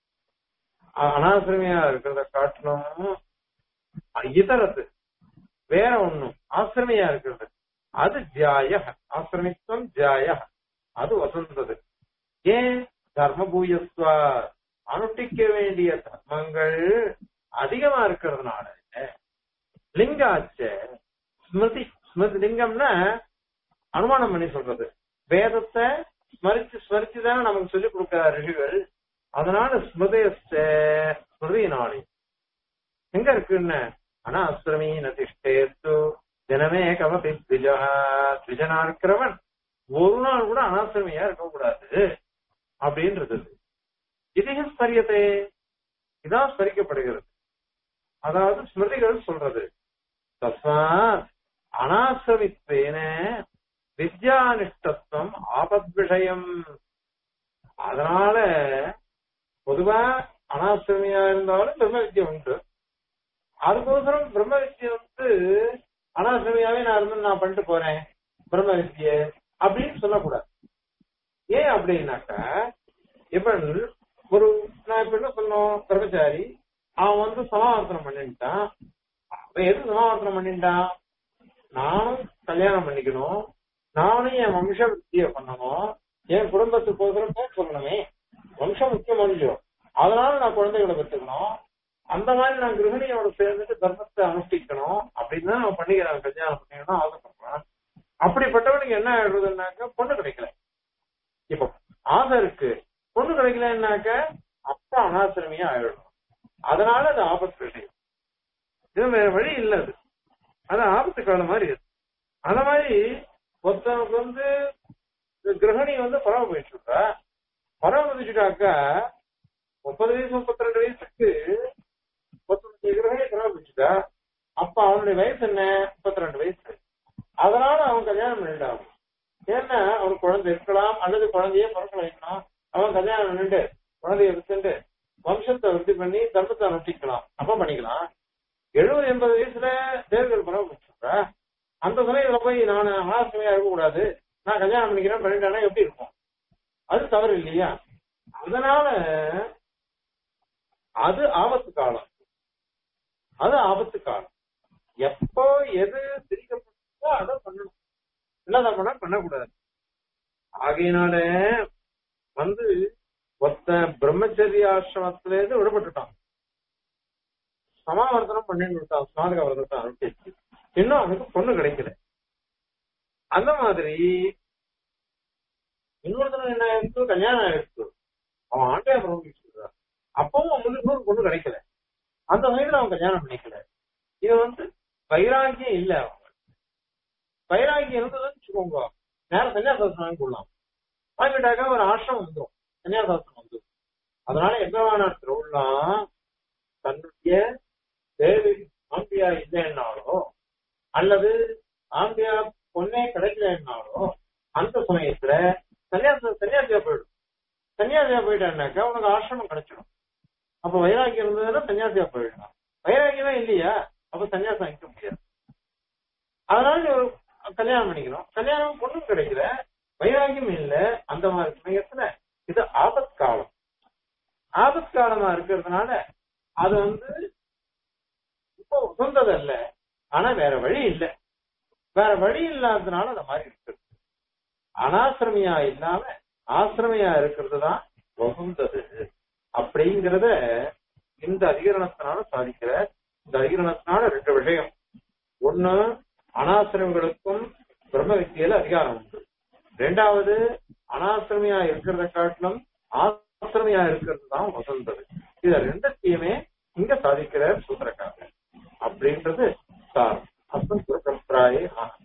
அனாசிரமியா இருக்கிறத காட்டணும் இதரத்து வேற ஒண்ணும் ஆசிரமியா இருக்கிறது அது ஜாய ஆசிரமித்வம் ஜாய அது வசந்தது ஏன் தர்மபூயஸ்வா அனுஷ்டிக்க வேண்டிய தர்மங்கள் அதிகமா இருக்கிறதுனால லிங்காச்ச ஸ்மிருதி ஸ்மிருதி லிங்கம்னா அனுமானம் பண்ணி சொல்றது வேதத்தை ஸ்மரிச்சு ஸ்மரிச்சு தானே நமக்கு சொல்லிக் கொடுக்கிறார் ரிஷிகள் அதனால ஸ்மிருதேச்ச ஸ்மிருதினாலே எங்க இருக்குன்னு அனாசிரமி நதிஷ்டேத்து தினமே கமபி திஜா திஜனா இருக்கிறவன் ஒரு நாள் கூட அனாசிரமியா இருக்கக்கூடாது அப்படின்றது இது ஸ்மரியத்தை இதான் ஸ்மரிக்கப்படுகிறது அதாவது ஸ்மிருதிகள் சொல்றது தஸ்மாத் அனாசிரமித்வேன வித்யானிஷ்டத்துவம் ஆபத் விஷயம் அதனால பொதுவா அனாசிரமியா இருந்தாலும் பிரம்ம வித்யா உண்டு அதுக்கோசரம் பிரம்ம வித்யை வந்து அனாசிரமியாவே நான் இருந்து நான் பண்ணிட்டு போறேன் பிரம்ம வித்ய அப்படின்னு சொல்லக்கூடாது ஏன் அப்படின்னாக்கா இப்ப ஒரு நான் இப்ப என்ன சொன்னோம் பிரம்மச்சாரி அவன் வந்து சமாவர்த்தனம் பண்ணிட்டான் அவன் எது சமாவர்த்தனம் பண்ணிட்டான் நானும் கல்யாணம் பண்ணிக்கணும் நானும் என் வம்ச வித்தியை பண்ணணும் என் குடும்பத்துக்கு போகிறப்ப சொல்லணுமே வம்சம் முக்கியம் இல்லையோ அதனால நான் குழந்தைகளை பெற்றுக்கணும் அந்த மாதிரி நான் கிரகணியோட சேர்ந்துட்டு தர்மத்தை அனுஷ்டிக்கணும் அப்படின்னு தான் அவன் பண்ணிக்கிறான் கல்யாணம் பண்ணிக்கணும் ஆசைப்படுறான் அப்படிப்பட்டவனுக்கு என்ன ஆயிடுறதுனாக்க பொண்ணு கிடைக்கல இப்போ ஆசை இருக்கு பொண்ணு கிடைக்கலன்னாக்க அப்பா அனாசிரமியா ஆயிடும் அதனால அது ஆபத்து விஷயம் இது வேற வழி இல்ல அது அது ஆபத்து காலம் மாதிரி இருக்கு அந்த மாதிரி ஒருத்தனுக்கு வந்து கிரகணி வந்து பரவ போயிட்டு இருக்கா பரவ வந்துச்சுட்டாக்கா முப்பது வயசு முப்பத்தி ரெண்டு வயசுக்கு ஒருத்தனுக்கு கிரகணி பரவ போச்சுட்டா அப்ப அவனுடைய வயசு என்ன முப்பத்தி ரெண்டு வயசு அதனால அவன் கல்யாணம் பண்ணிட்டான் ஏன்னா அவனுக்கு குழந்தை இருக்கலாம் அல்லது குழந்தையே பிறக்கலாம் அவன் கல்யாணம் பண்ணிட்டு குழந்தைய வித்துட்டு வம்சத்தை விருத்தி பண்ணி தர்மத்தை அனுஷ்டிக்கலாம் அப்ப பண்ணிக்கலாம் எழுபது எண்பது வயசுல தேர்தல் பரவ வச்சுட்டா அந்த சமயத்துல போய் நான் அனாசிரமையா இருக்கக்கூடாது நான் கல்யாணம் பண்ணிக்கிறேன் பண்ணிட்டேன்னா எப்படி இருக்கும் அது தவறு இல்லையா அதனால அது ஆபத்து காலம் அது ஆபத்து காலம் எப்போ எது திரிக்கப்பட்டோ அதை பண்ணணும் இல்லாத பண்ண பண்ணக்கூடாது ஆகையினால வந்து ஒத்த பிரம்மச்சரிய ஆசிரமத்துல இருந்து விடுபட்டுட்டான் சமாவர்த்தனம் பண்ணிட்டு விட்டான் ஸ்நாதக விரதத்தை அனுப்பிச்சு இன்னும் அவனுக்கு பொண்ணு கிடைக்கல அந்த மாதிரி இன்னொருத்தன என்ன ஆயிடுச்சு கல்யாணம் ஆயிடுச்சு அவன் ஆண்டையா பிரமிச்சிருக்கான் அப்பவும் அவனுக்கு ஒரு பொண்ணு கிடைக்கல அந்த சமயத்துல அவன் கல்யாணம் பண்ணிக்கல இது வந்து வைராகியம் இல்ல அவன் வைராகியம் இருந்ததுன்னு வச்சுக்கோங்க நேரம் சன்னியாசாசனம் வாங்கி கொள்ளலாம் வாங்கிட்டாக்கா ஒரு ஆசிரமம் வந்துடும் சன்னியாசாசனம் வந்துடும் அதனால எங்கவான திருவிழாம் தன்னுடைய தேவி ஆம்பியா இல்லைன்னாலோ அல்லது ஆம்பியா பொண்ணே கிடைக்கலன்னாலோ அந்த சமயத்துல சன்னியாச சன்னியாசியா போயிடும் சன்னியாசியா போயிட்டான்னாக்கா உனக்கு ஆசிரமம் கிடைச்சிடும் அப்ப வைராக்கியம் இருந்ததுன்னா சன்னியாசியா போயிடலாம் வைராக்கியமே இல்லையா அப்ப சன்னியாசம் வாங்கிக்க முடியாது அதனால நீ ஒரு கல்யாணம் பண்ணிக்கணும் கல்யாணம் பொண்ணும் கிடைக்கல வைராக்கியம் இல்ல அந்த மாதிரி சமயத்துல இது ஆபத் காலம் ஆபத் காலமா இருக்கிறதுனால அது வந்து இப்போ உகந்தது அல்ல ஆனா வேற வழி இல்ல வேற வழி இல்லாததுனால அந்த மாதிரி இருக்கு அனாசிரமியா இல்லாம ஆசிரமியா இருக்கிறது தான் உகந்தது அப்படிங்கிறத இந்த அதிகரணத்தினால சாதிக்கிற இந்த அதிகரணத்தினால ரெண்டு விஷயம் ஒண்ணு அனாசிரமிகளுக்கும் பிரம்ம வித்தியில அதிகாரம் உண்டு ரெண்டாவது அனாசிரமியா இருக்கிறத காட்டிலும் ஆசிரமியா இருக்கிறது தான் வசந்தது இத ரெண்டத்தையுமே இங்க சாதிக்கிற சூத்திரக்காரர் அப்படின்றது நமஸ்காரம் அஸ்மத் குரு பரம்பராயே நமः